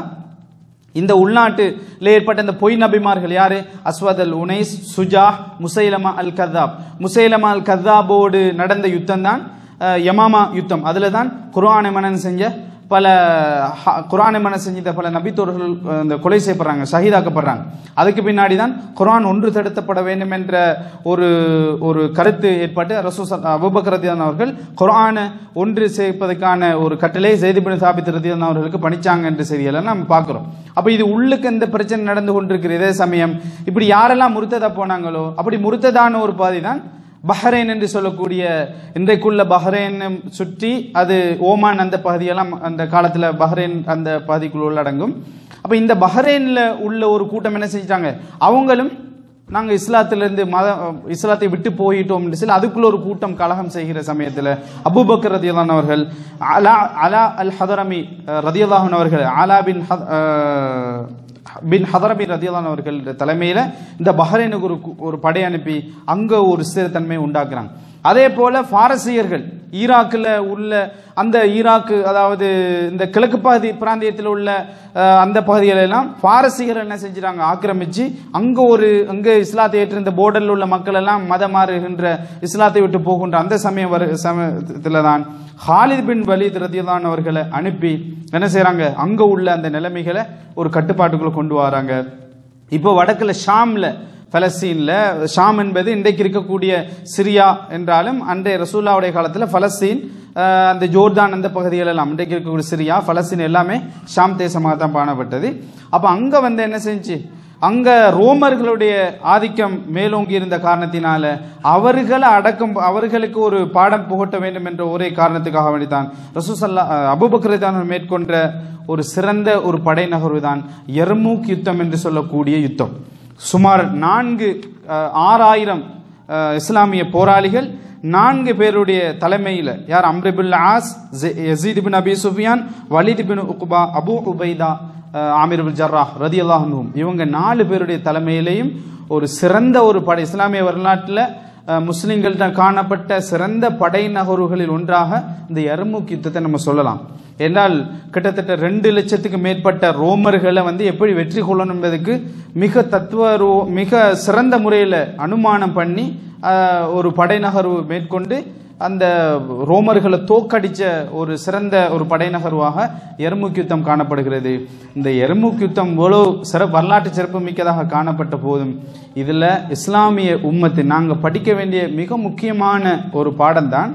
இந்த உள்நாட்டில் ஏற்பட்ட இந்த பொய் நபிமார்கள் யாரு அஸ்வத் அல் உனைஸ் சுஜா முசைலமா அல் கத்தாப் முசைலமா அல் கத்தாபோடு நடந்த யுத்தம் தான் யமாமா யுத்தம் அதுல தான் குர்ஆனை மனன் செஞ்ச பல ஹ- குர்ஆனை மனன் செஞ்ச பல நபித்தோர்கள் அஹ், இந்த கொலை செய்யப்படுறாங்க ஷஹீதாக்கப்படுறாங்க அதுக்கு பின்னாடி தான் குர்ஆன் ஒன்று தடுத்தப்பட வேண்டும் என்ற ஒரு ஒரு கருத்து ஏற்பட்டு ரசூ அபுபக்கர் ரதியான் அவர்கள் குர்ஆனை ஒன்று சேர்ப்பதற்கான ஒரு கட்டளை செய்திபின் சாபித் ரதியான் அவர்களுக்கு பணிச்சாங்க என்ற செய்தியெல்லாம் நம்ம பார்க்கிறோம் அப்ப இது உள்ளுக்கு இந்த பிரச்சனை நடந்து கொண்டிருக்கிற இதே சமயம் இப்படி யாரெல்லாம் முருத்ததா போனாங்களோ அப்படி முருத்ததான ஒரு பாதி தான் பஹ்ரைன் என்று சொல்லக்கூடிய இன்றைக்குள்ள பஹ்ரைன் சுற்றி அது ஓமான் அந்த பகுதியெல்லாம் அந்த காலத்துல பஹ்ரைன் அந்த பகுதிக்குள்ள உள்ளடங்கும் அப்ப இந்த பஹ்ரைன்ல உள்ள ஒரு கூட்டம் என்ன செஞ்சிட்டாங்க அவங்களும் நாங்க இஸ்லாத்திலிருந்து மத இஸ்லாத்தை விட்டு போயிட்டோம் என்று சொல்லி அதுக்குள்ள ஒரு கூட்டம் கலகம் செய்கிற சமயத்துல அபூபக்கர் ரதியல்லான் அவர்கள் அலா அலா அல் ஹதரமி ரதியல்லாஹன் அவர்கள் ஆலா பின் ஹத்- அஹ், பின் ஹதரபி ரதியல்லான் அவர்கள் தலைமையில இந்த பஹ்ரைனுக்கு ஒரு கு- ஒரு படை அனுப்பி அங்க ஒரு ஸ்திரத்தன்மையை உண்டாக்குறாங்க அதே போல பாரசீகர்கள் ஈராக்குல உள்ள அந்த ஈராக்கு அதாவது இந்த கிழக்கு பகுதி பிராந்தியத்தில் உள்ள அஹ், அந்த பகுதிகள் எல்லாம் பாரசீகர்கள் என்ன செஞ்சுறாங்க ஆக்கிரமிச்சு அங்க ஒரு அங்க இஸ்லாத்தை ஏற்றிருந்த போர்டரில் உள்ள மக்கள் எல்லாம் மதம் மாறுகின்ற இஸ்லாத்தை விட்டு போகின்ற அந்த சமயம் வரு சமயத்துல தான் ஹாலித் பின் வலீத் ரதியல்லான் அவர்களை அனுப்பி என்ன செய்றாங்க அங்க உள்ள அந்த நிலைமைகளை ஒரு கட்டுப்பாட்டுக்குள்ள கொண்டு வராங்க இப்போ வடக்குல ஷாம்ல பலஸ்தீன்ல ஷாம் என்பது இன்றைக்கு இருக்கக்கூடிய சிரியா என்றாலும் அன்றைய ரசூல்லாவுடைய காலத்துல பலஸ்தீன் அஹ், அந்த ஜோர்தான் அந்த பகுதிகள் எல்லாம் இன்றைக்கு இருக்கக்கூடிய சிரியா பலஸ்தீன் எல்லாமே ஷாம் தேசமாக தான் காணப்பட்டது அப்ப அங்க வந்து என்ன செஞ்சு அங்க ரோமர்களுடைய ஆதிக்கம் மேலோங்கி இருந்த காரணத்தினால அவர்களை அடக்கம் அவர்களுக்கு ஒரு பாடம் புகட்ட வேண்டும் என்ற ஒரே காரணத்துக்காக வேண்டித்தான் ரசூசல்லா அபுபக்ரதான் மேற்கொண்ட ஒரு சிறந்த ஒரு படை நகர்வு தான் எர்மூக் யுத்தம் என்று சொல்லக்கூடிய யுத்தம் சுமார் நான்கு அஹ், ஆறாயிரம் அஹ், இஸ்லாமிய போராளிகள் நான்கு பேருடைய தலைமையில் யார் அம்ரிபுல் ஆஸ் ஜெ- Yazid bin Abi Sufyan Walid bin Uqba Abu Ubaida அஹ், ஆமிர் பின் ஜர்ராஹ் ரதி இவங்க நாலு பேருடைய தலைமையிலையும் ஒரு சிறந்த ஒரு படை இஸ்லாமிய வரலாற்றில் முஸ்லிம்கள்ட்ட காணப்பட்ட சிறந்த படை நகர்வுகளில் ஒன்றாக இந்த எர்முக் யுத்தத்தை நம்ம சொல்லலாம் என்றால் கிட்டத்தட்ட ரெண்டு லட்சத்துக்கு மேற்பட்ட ரோமர்களை வந்து எப்படி வெற்றி கொள்ளணும் என்பதுக்கு மிக தத்துவ ரூ- மிக சிறந்த முறையில் அனுமானம் பண்ணி ஆஹ், ஒரு படை நகர்வு மேற்கொண்டு அந்த ரோமர்களை தோக்கடிச்ச ஒரு சிறந்த ஒரு படை நகர்வாக எர்முக் யுத்தம் காணப்படுகிறது இந்த எர்முக் யுத்தம் எவ்வளோ சிற வரலாற்று சிறப்பு மிக்கதாக காணப்பட்ட போதும் இதுல இஸ்லாமிய உம்மத்து நாங்க படிக்க வேண்டிய மிக முக்கியமான ஒரு பாடம்தான்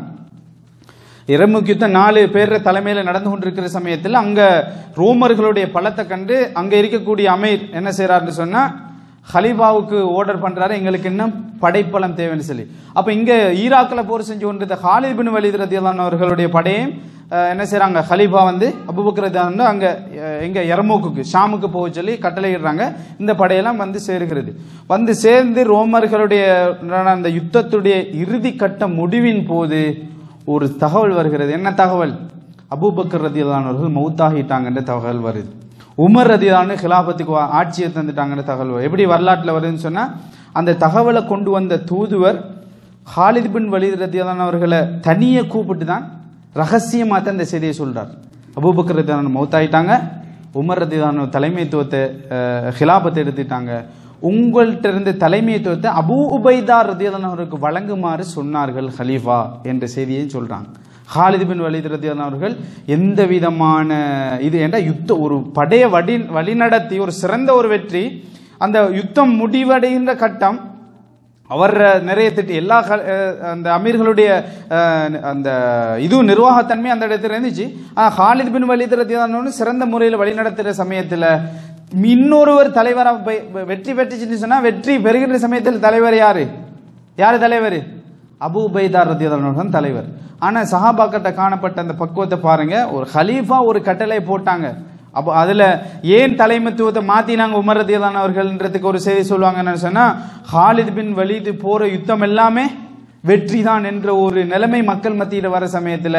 எர்முக் யுத்தம் நாலு பேர் தலைமையில நடந்து கொண்டிருக்கிற சமயத்தில் அங்க ரோமர்களுடைய பலத்தை கண்டு அங்க இருக்கக்கூடிய அமீர் என்ன செய்யறாருன்னு சொன்னா ஹலீஃபாவுக்கு ஆர்டர் பண்றாரு எங்களுக்கு இன்னும் படைப்பலம் தேவைன்னு சொல்லி அப்ப இங்க ஈராக்ல போர் செஞ்சு கொண்டிருந்த ஹாலித் பின் வலீத் ரதியல்லான் அவர்களுடைய படையையும் அஹ், என்ன செய்றாங்க ஹலீஃபா வந்து அபுபக்கர் வந்து அங்க அஹ், எங்க எரமோக்குக்கு ஷாமுக்கு போக சொல்லி கட்டளையிடுறாங்க இந்த படையெல்லாம் வந்து சேருகிறது வந்து சேர்ந்து ரோமர்களுடைய அந்த யுத்தத்துடைய இறுதி கட்ட முடிவின் போது ஒரு தகவல் வருகிறது என்ன தகவல் அபூபக்கர் ரதியல்லானவர்கள் மௌத்தாகிட்டாங்கன்ற தகவல் வருது உமர் ரதியலானு ஹிலாபத்துக்கு வா- ஆட்சியை தந்துட்டாங்கன்ற தகவல் வருது. எப்படி வரலாற்றில் வருதுன்னு சொன்னா அந்த தகவலை கொண்டு வந்த தூதுவர் ஹாலித் பின் வலீத் ரதியலான் அவர்களை தனியே கூப்பிட்டு தான் ரகசியமாக தான் இந்த செய்தியை சொல்றார் அபூபக்கர் ரதியலான் மௌத்தாயிட்டாங்க உமர் ரதியலான தலைமைத்துவத்தை அஹ், ஹிலாபத்தை எடுத்துட்டாங்க உங்கள்கிட்ட இருந்த தலைமைத்துவத்தை அபூ உபைதா ரதியலான் அவருக்கு வழங்குமாறு சொன்னார்கள் ஹலீஃபா என்ற செய்தியை சொல்றாங்க ஹாலித் பின் வலீத் ரதியல்லாஹு அவர்கள் எந்த விதமான இது என்ற யுத்த ஒரு படையை வழி வழிநடத்தி ஒரு சிறந்த ஒரு வெற்றி அந்த யுத்தம் முடிவடைகின்ற கட்டம் அவர் நிறைய திட்டு எல்லா க- அஹ் அந்த அமீர்களுடைய அஹ், அந்த இது நிர்வாகத்தன்மை அந்த இடத்துல இருந்துச்சு ஆனா ஹாலித் பின் வலித் ரத்தியானு சிறந்த முறையில் வழிநடத்துற சமயத்துல இன்னொருவர் தலைவரா போய் வெற்றி பெற்றுச்சுன்னு சொன்னா வெற்றி பெறுகின்ற சமயத்தில் தலைவர் யாரு யாரு தலைவர் அபு உபைதார் ரத்தியதான் தான் தலைவர் ஆனா சஹாபாக்கிட்ட காணப்பட்ட அந்த பக்குவத்தை பாருங்க ஒரு ஹலீஃபா ஒரு கட்டளை போட்டாங்க அப்போ அதுல ஏன் தலைமைத்துவத்தை மாத்தினாங்க உமர் ரத்தியதான் அவர்கள்ன்றதுக்கு ஒரு செய்தி சொல்லுவாங்கன்னு சொன்னா ஹாலித் பின் வலீது போற யுத்தம் எல்லாமே வெற்றி தான் என்ற ஒரு நிலைமை மக்கள் மத்தியில வர சமயத்துல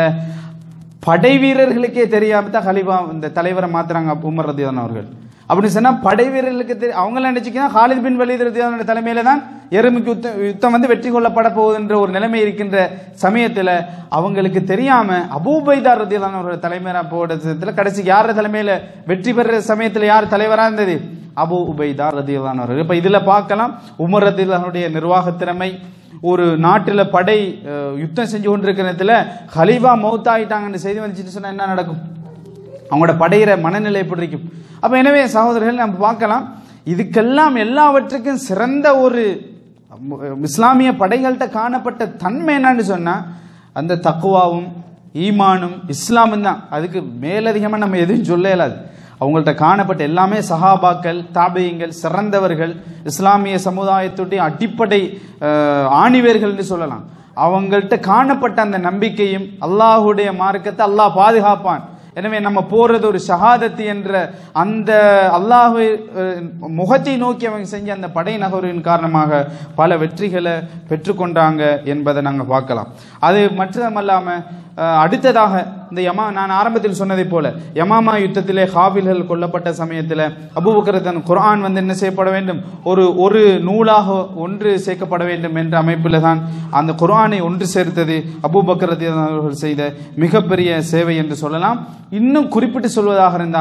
படை வீரர்களுக்கே தெரியாம தான் ஹலிஃபா இந்த தலைவரை மாத்துறாங்க அப்ப உமர் ரத்தியதான் அவர்கள் அப்படின்னு சொன்னா படை வீரர்களுக்கு தெரி- அவங்க நினைச்சுக்கினா ஹாலித் பின் வலீத் ரத்தியதான் தலைமையில தான் எருமைக்கு யுத்தம் யுத்தம் வந்து வெற்றி கொள்ளப்பட போகுதுன்ற ஒரு நிலைமை இருக்கின்ற சமயத்துல அவங்களுக்கு தெரியாம அபூபைதார் ரத்தியதான் அவர்கள் தலைமையா போடுறதுல கடைசிக்கு யார் தலைமையில வெற்றி பெற சமயத்துல யார் தலைவரா இருந்தது அபு உபைதார் ரத்தியதான் அவர்கள் இப்ப இதுல பார்க்கலாம் உமர் ரத்தியதானுடைய நிர்வாக திறமை ஒரு நாட்டுல படை அஹ், யுத்தம் செஞ்சு கொண்டிருக்கிற நேரத்துல ஹலீஃபா மௌத்தாயிட்டாங்கன்னு செய்தி வந்துச்சுன்னு சொன்னா என்ன நடக்கும் அவங்களோட படையிற மனநிலை எப்படி இருக்கும் அப்ப எனவே சகோதரர்கள் நம்ம பார்க்கலாம் இதுக்கெல்லாம் எல்லாவற்றுக்கும் சிறந்த ஒரு மு- இஸ்லாமிய படைகள்கிட்ட காணப்பட்ட தன்மை என்னன்னு சொன்னா அந்த தக்குவாவும் ஈமானும் இஸ்லாமும் தான் அதுக்கு மேலதிகமா நம்ம எதுவும் சொல்ல இயலாது அவங்கள்ட்ட காணப்பட்ட எல்லாமே சஹாபாக்கள் தாபியங்கள் சிறந்தவர்கள் இஸ்லாமிய சமுதாயத்துடைய அடிப்படை அஹ், ஆணிவேர்கள்னு சொல்லலாம் அவங்கள்ட்ட காணப்பட்ட அந்த நம்பிக்கையும் அல்லாஹுடைய மார்க்கத்தை அல்லாஹ் பாதுகாப்பான் எனவே நம்ம போறது ஒரு ஷஹாதத்து என்ற அந்த அல்லாஹு முகத்தை நோக்கி அவங்க செஞ்ச அந்த படை நகரின் காரணமாக பல வெற்றிகளை பெற்றுக்கொண்டாங்க என்பதை நாங்க பார்க்கலாம் அது மட்டுமல்லாம அஹ், அடுத்ததாக இந்த யமா நான் ஆரம்பத்தில் சொன்னதை போல யமாமா யுத்தத்திலே ஹாபில்கள் கொல்லப்பட்ட சமயத்தில் அபூபக்கரத்தன் குர்ஆன் வந்து என்ன செய்யப்பட வேண்டும் ஒரு ஒரு நூலாக ஒன்று சேர்க்கப்பட வேண்டும் என்ற அமைப்பில் தான் அந்த குர்ஆனை ஒன்று சேர்த்தது அபூபக்கரத் அவர்கள் செய்த மிகப்பெரிய சேவை என்று சொல்லலாம் இன்னும் குறிப்பிட்டு சொல்வதாக இருந்தா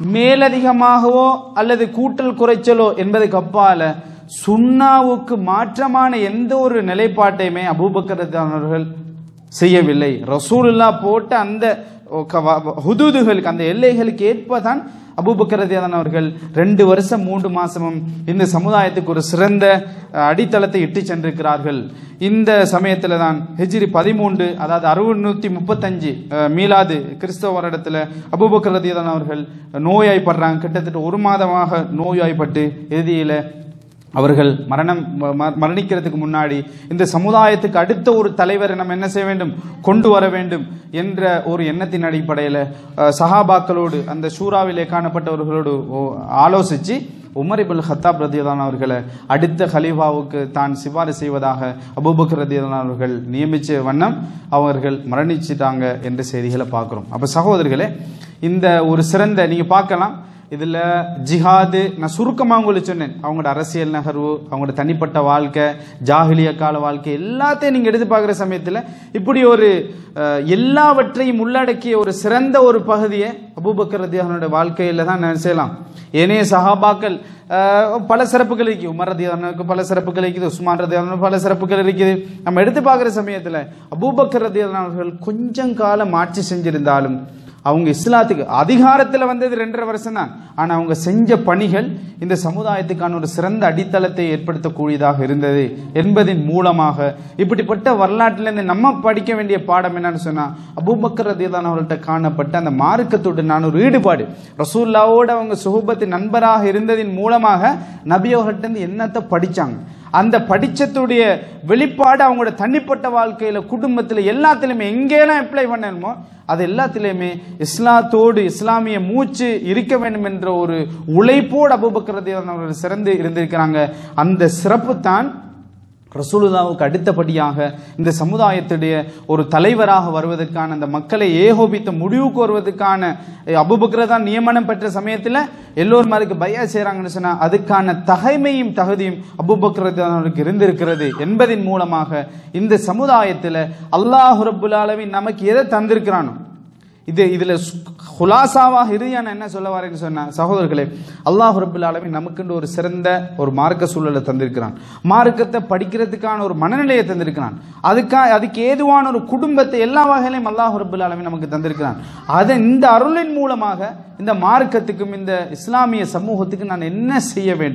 மேலதிகமாகவோ அல்லது கூட்டல் குறைச்சலோ என்பதுக்கு அப்பால சுண்ணாவுக்கு மாற்றமான எந்த ஒரு நிலைப்பாட்டையுமே அபூபக்கரத் அவர்கள் செய்யவில்லை ரசூலுல்லா போட்ட அந்த க- வ- ஹுதூதுகளுக்கு அந்த எல்லைகளுக்கு ஏற்பதான் அபூபக்கரதியான் அவர்கள் ரெண்டு வருஷம் மூன்று மாசமும் இந்த சமுதாயத்துக்கு ஒரு சிறந்த அஹ், அடித்தளத்தை இட்டு சென்றிருக்கிறார்கள் இந்த சமயத்துல தான் ஹிஜ்ரி பதிமூன்று அதாவது அறுநூத்தி முப்பத்தஞ்சு அஹ், மீலாது கிறிஸ்தவ வருடத்துல அபூபக்கரதியான் அவர்கள் நோயாய்ப்படுறாங்க கிட்டத்தட்ட ஒரு மாதமாக நோயாய்ப்பட்டு இறுதியில அவர்கள் மரணம் ம- ம- மரணிக்கிறதுக்கு முன்னாடி இந்த சமுதாயத்துக்கு அடுத்த ஒரு தலைவரை நம்ம என்ன செய்ய வேண்டும் கொண்டு வர வேண்டும் என்ற ஒரு எண்ணத்தின் அடிப்படையில் அஹ், சஹாபாக்களோடு அந்த ஷூராவிலே காணப்பட்டவர்களோடு ஓ- ஆலோசிச்சு உமர் இபுல் ஹத்தாப் ரதியதான் அவர்களை அடுத்த ஹலீஃபாவுக்கு தான் சிபாரிசு செய்வதாக அபூபக்கர் ரதியதான் அவர்கள் நியமிச்ச வண்ணம் அவர்கள் மரணிச்சிட்டாங்க என்ற செய்திகளை பார்க்கிறோம் அப்ப சகோதரர்களே இந்த ஒரு சிறந்த நீங்க பார்க்கலாம் இதுல ஜிஹாது நான் சுருக்கமா உங்களுக்கு சொன்னேன் அவங்களோட அரசியல் நகர்வு அவங்களோட தனிப்பட்ட வாழ்க்கை ஜாகிலிய கால வாழ்க்கை எல்லாத்தையும் நீங்க எடுத்து பார்க்குற சமயத்துல இப்படி ஒரு அஹ், எல்லாவற்றையும் உள்ளடக்கிய ஒரு சிறந்த ஒரு பகுதியை அபூபக்கர் ரதியானுடைய வாழ்க்கையில தான் நான் செய்யலாம் ஏனைய சஹாபாக்கள் அஹ், பல சிறப்புகள் இருக்குது உமர் ரதியானுக்கு பல சிறப்புகள் இருக்குது உஸ்மான் ரதியானுக்கு பல சிறப்புகள் இருக்குது நம்ம எடுத்து பார்க்குற சமயத்துல அபூபக்கர் ரதியான் அவர்கள் கொஞ்சம் காலம் ஆட்சி செஞ்சிருந்தாலும் அவங்க இஸ்லாத்துக்கு அதிகாரத்தில் வந்தது ரெண்டரை வருஷம் தான் ஆனால் அவங்க செஞ்ச பணிகள் இந்த சமுதாயத்துக்கான ஒரு சிறந்த அடித்தளத்தை ஏற்படுத்தக்கூடியதாக இருந்தது என்பதின் மூலமாக இப்படிப்பட்ட வரலாற்றிலிருந்து நம்ம படிக்க வேண்டிய பாடம் என்னன்னு சொன்னா அபூபக்கர் ரதியதான் அவர்கள்ட்ட காணப்பட்ட அந்த மார்க்கத்துடனான ஒரு ஈடுபாடு ரசூல்லாவோட அவங்க சுகபத்து நண்பராக இருந்ததின் மூலமாக நபி அவர்கள்ட்ட இருந்து என்னத்தை படிச்சாங்க அந்த படிச்சத்துடைய வெளிப்பாடு அவங்களோட தனிப்பட்ட வாழ்க்கையில குடும்பத்துல எல்லாத்துலயுமே எங்கெல்லாம் அப்ளை பண்ணணுமோ அது எல்லாத்திலையுமே இஸ்லாத்தோடு இஸ்லாமிய மூச்சு இருக்க வேண்டும் என்ற ஒரு உழைப்போடு அபுபக்கரதி அவர்கள் சிறந்து இருந்திருக்கிறாங்க அந்த சிறப்பு தான் ரசூலுல்லாவுக்கு அடுத்தபடியாக இந்த சமுதாயத்துடைய ஒரு தலைவராக வருவதற்கான அந்த மக்களை ஏகோபித்த முடிவுக்கு வருவதற்கான அபுபக்கர் தான் நியமனம் பெற்ற சமயத்தில் எல்லோரும் அதுக்கு பயா செய்கிறாங்கன்னு சொன்னா அதுக்கான தகைமையும் தகுதியும் அபுபக்கர் அவருக்கு இருந்திருக்கிறது என்பதின் மூலமாக இந்த சமுதாயத்தில் அல்லாஹ் ரப்புல் ஆலமீன் நமக்கு எதை தந்திருக்கிறானோ இது இதுல சு- ஹுலாசாவாக இறுதியா நான் என்ன சொல்ல வரேன்னு சொன்னா சகோதரர்களே அல்லாஹ் ரபுல் ஆலமீன் நமக்குண்டு ஒரு சிறந்த ஒரு மார்க்க சூழலை தந்திருக்கிறான் மார்க்கத்தை படிக்கிறதுக்கான ஒரு மனநிலையை தந்திருக்கிறான் அதுக்கா அதுக்கு ஏதுவான ஒரு குடும்பத்தை எல்லா வகையிலையும் அல்லாஹ் ரபுல் ஆலமீன் நமக்கு தந்திருக்கிறான் அதை இந்த அருளின் மூலமாக இந்த மார்க்கத்துக்கும் இந்த இஸ்லாமிய சமூகத்துக்கு நான் என்ன செய்ய வேண்டும்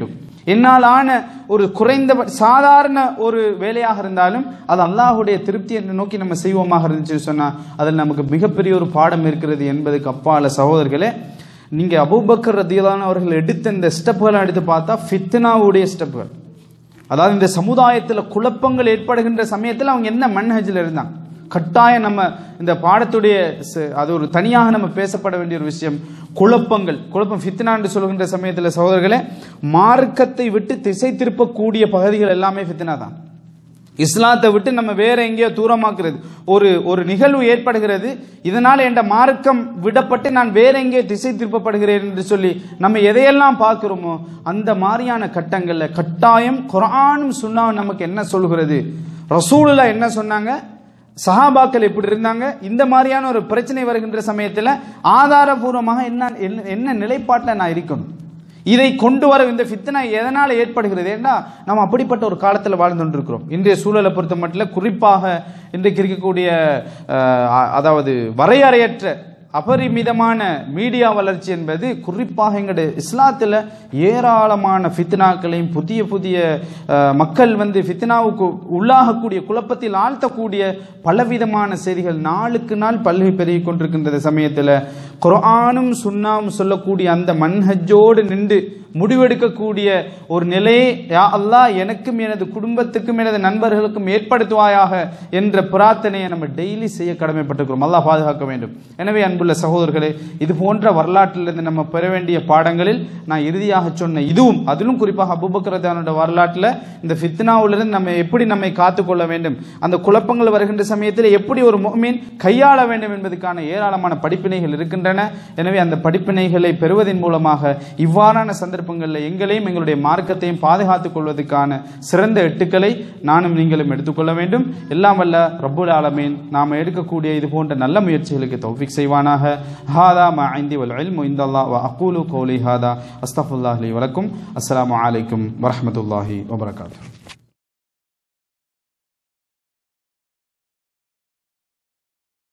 என்னால் ஆன ஒரு குறைந்த சாதாரண ஒரு வேலையாக இருந்தாலும் அது அல்லாஹுடைய திருப்தியை நோக்கி நம்ம செய்வோமாக இருந்துச்சு சொன்னா அதில் நமக்கு மிகப்பெரிய ஒரு பாடம் இருக்கிறது என்பதுக்கு அப்பால சகோதரர்களே நீங்க அபூபக்கர் ரதியலான அவர்கள் எடுத்த இந்த ஸ்டெப்புகளை எடுத்து பார்த்தா ஃபித்னாவுடைய ஸ்டெப்புகள் அதாவது இந்த சமுதாயத்தில் குழப்பங்கள் ஏற்படுகின்ற சமயத்தில் அவங்க என்ன மன்ஹஜில் இருந்தாங்க கட்டாயம் நம்ம இந்த பாடத்துடைய ச- அது ஒரு தனியாக நம்ம பேசப்பட வேண்டிய ஒரு விஷயம் குழப்பங்கள் குழப்பம் ஃபித்னான்னு சொல்லுகின்ற சமயத்தில் சகோதரர்களே மார்க்கத்தை விட்டு திசை திருப்பக்கூடிய பகுதிகள் எல்லாமே ஃபித்னா தான் இஸ்லாத்தை விட்டு நம்ம வேற எங்கேயோ தூரமாக்குறது ஒரு ஒரு நிகழ்வு ஏற்படுகிறது இதனால் என்ற மார்க்கம் விடப்பட்டு நான் வேற எங்கேயோ திசை திருப்பப்படுகிறேன் என்று சொல்லி நம்ம எதையெல்லாம் பார்க்கிறோமோ அந்த மாதிரியான கட்டங்கள்ல கட்டாயம் குர்ஆனும் சுன்னாவும் நமக்கு என்ன சொல்கிறது ரசூலுல்லாஹ் என்ன சொன்னாங்க சஹாபாக்கள் எப்படி இருந்தாங்க இந்த மாதிரியான ஒரு பிரச்சனை வருகின்ற சமயத்தில் ஆதாரபூர்வமாக என்ன என்ன- என்ன நிலைப்பாட்டில் நான் இருக்கணும் இதை கொண்டு வர இந்த ஃபித்னா எதனால் ஏற்படுகிறது ஏன்னா நம்ம அப்படிப்பட்ட ஒரு காலத்தில் வாழ்ந்து கொண்டிருக்கிறோம் இன்றைய சூழலை பொறுத்த மட்டும் குறிப்பாக இன்றைக்கு இருக்கக்கூடிய அஹ், அதாவது வரையறையற்ற அபரிமிதமான மீடியா வளர்ச்சி என்பது குறிப்பாக எங்களுடைய இஸ்லாத்தில் ஏராளமான ஃபித்னாக்களையும் புதிய புதிய அஹ், மக்கள் வந்து ஃபித்னாவுக்கு உள்ளாகக்கூடிய குழப்பத்தில் ஆழ்த்தக்கூடிய பலவிதமான செய்திகள் நாளுக்கு நாள் பல்கி பெருகி கொண்டிருக்கின்ற சமயத்தில் குர்ஆனும் சுன்னாவும் சொல்லக்கூடிய அந்த மன்ஹஜ்ஜோடு நின்று முடிவெடுக்கக்கூடிய ஒரு நிலையை யா அல்லாஹ் எனக்கும் எனது குடும்பத்துக்கும் எனது நண்பர்களுக்கும் ஏற்படுத்துவாயாக என்ற பிரார்த்தனையை நம்ம டெய்லி செய்ய கடமைப்பட்டிருக்கிறோம் அல்லாஹ் பாதுகாக்க வேண்டும் எனவே அன்புள்ள சகோதரர்களே இது போன்ற வரலாற்றிலிருந்து நம்ம பெற வேண்டிய பாடங்களில் நான் இறுதியாக சொன்ன இதுவும் அதிலும் குறிப்பாக அபுபக்கரதானோட வரலாற்றில் இந்த ஃபித்னாவிலிருந்து நம்ம எப்படி நம்மை காத்துக்கொள்ள வேண்டும் அந்த குழப்பங்கள் வருகின்ற சமயத்தில் எப்படி ஒரு முஃமின் கையாள வேண்டும் என்பதற்கான ஏராளமான படிப்பினைகள் இருக்கின்றன எனவே அந்த படிப்பினைகளை பெறுவதன் மூலமாக இவ்வாறான சந்தர்ப்பங்களில் எங்களையும் எங்களுடைய மார்க்கத்தையும் பாதுகாத்துக் கொள்வதற்கான சிறந்த எட்டுக்களை நானும் நீங்களும் எடுத்துக்கொள்ள வேண்டும் எல்லாம் வல்ல ரப்புல் ஆலமீன் நாம் எடுக்கக்கூடிய இது போன்ற நல்ல முயற்சிகளுக்கு தௌஃபிக் செய்வானாக ஹாதா மா ஐந்தி வல் இல்மு இந்தல்லாஹ் வ அகூலு கௌலி ஹாதா அஸ்தஃபுல்லாஹி வலக்கும் அஸ்ஸலாமு அலைக்கும் வரஹ்மத்துல்லாஹி வபரகாத்துஹு